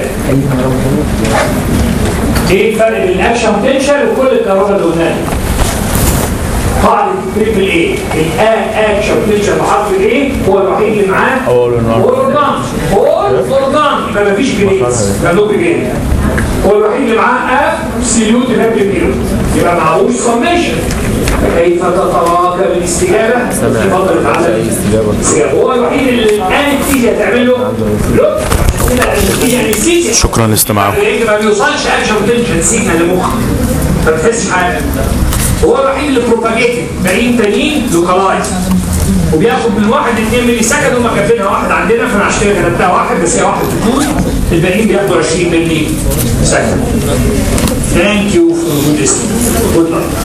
ايه الفرق بين الاكشن بوتنشال وكل الكهرباء اللي قلناها قاعدة تريبل ايه الان اكشن بوتنشال بحرف الايه هو الوحيد اللي معاه All or none. اورجان اول اورجان يبقى مفيش جريدز يبقى نو جريد هو الوحيد اللي معاه ابسوليوت افكتيف بيريود يبقى معهوش سميشن كيف تتراكب الاستجابه في فتره عدم الاستجابه هو الوحيد اللي الان تيجي تعمل له لوك كده يعني سيجي شكرا لاستماعكم لان ما بيوصلش اكشن بوتنشال سيجنال لمخك ما بتحسش حاجه هو الوحيد اللي بروباجيتد باقيين تانيين لوكالايز وبياخد من 1 ل 2 ملي سكند هم كاتبينها واحد عندنا فانا عشان كده كتبتها واحد بس هي واحد بتكون الباقيين بياخدوا 20 ملي سكند Thank you for listening. Good luck.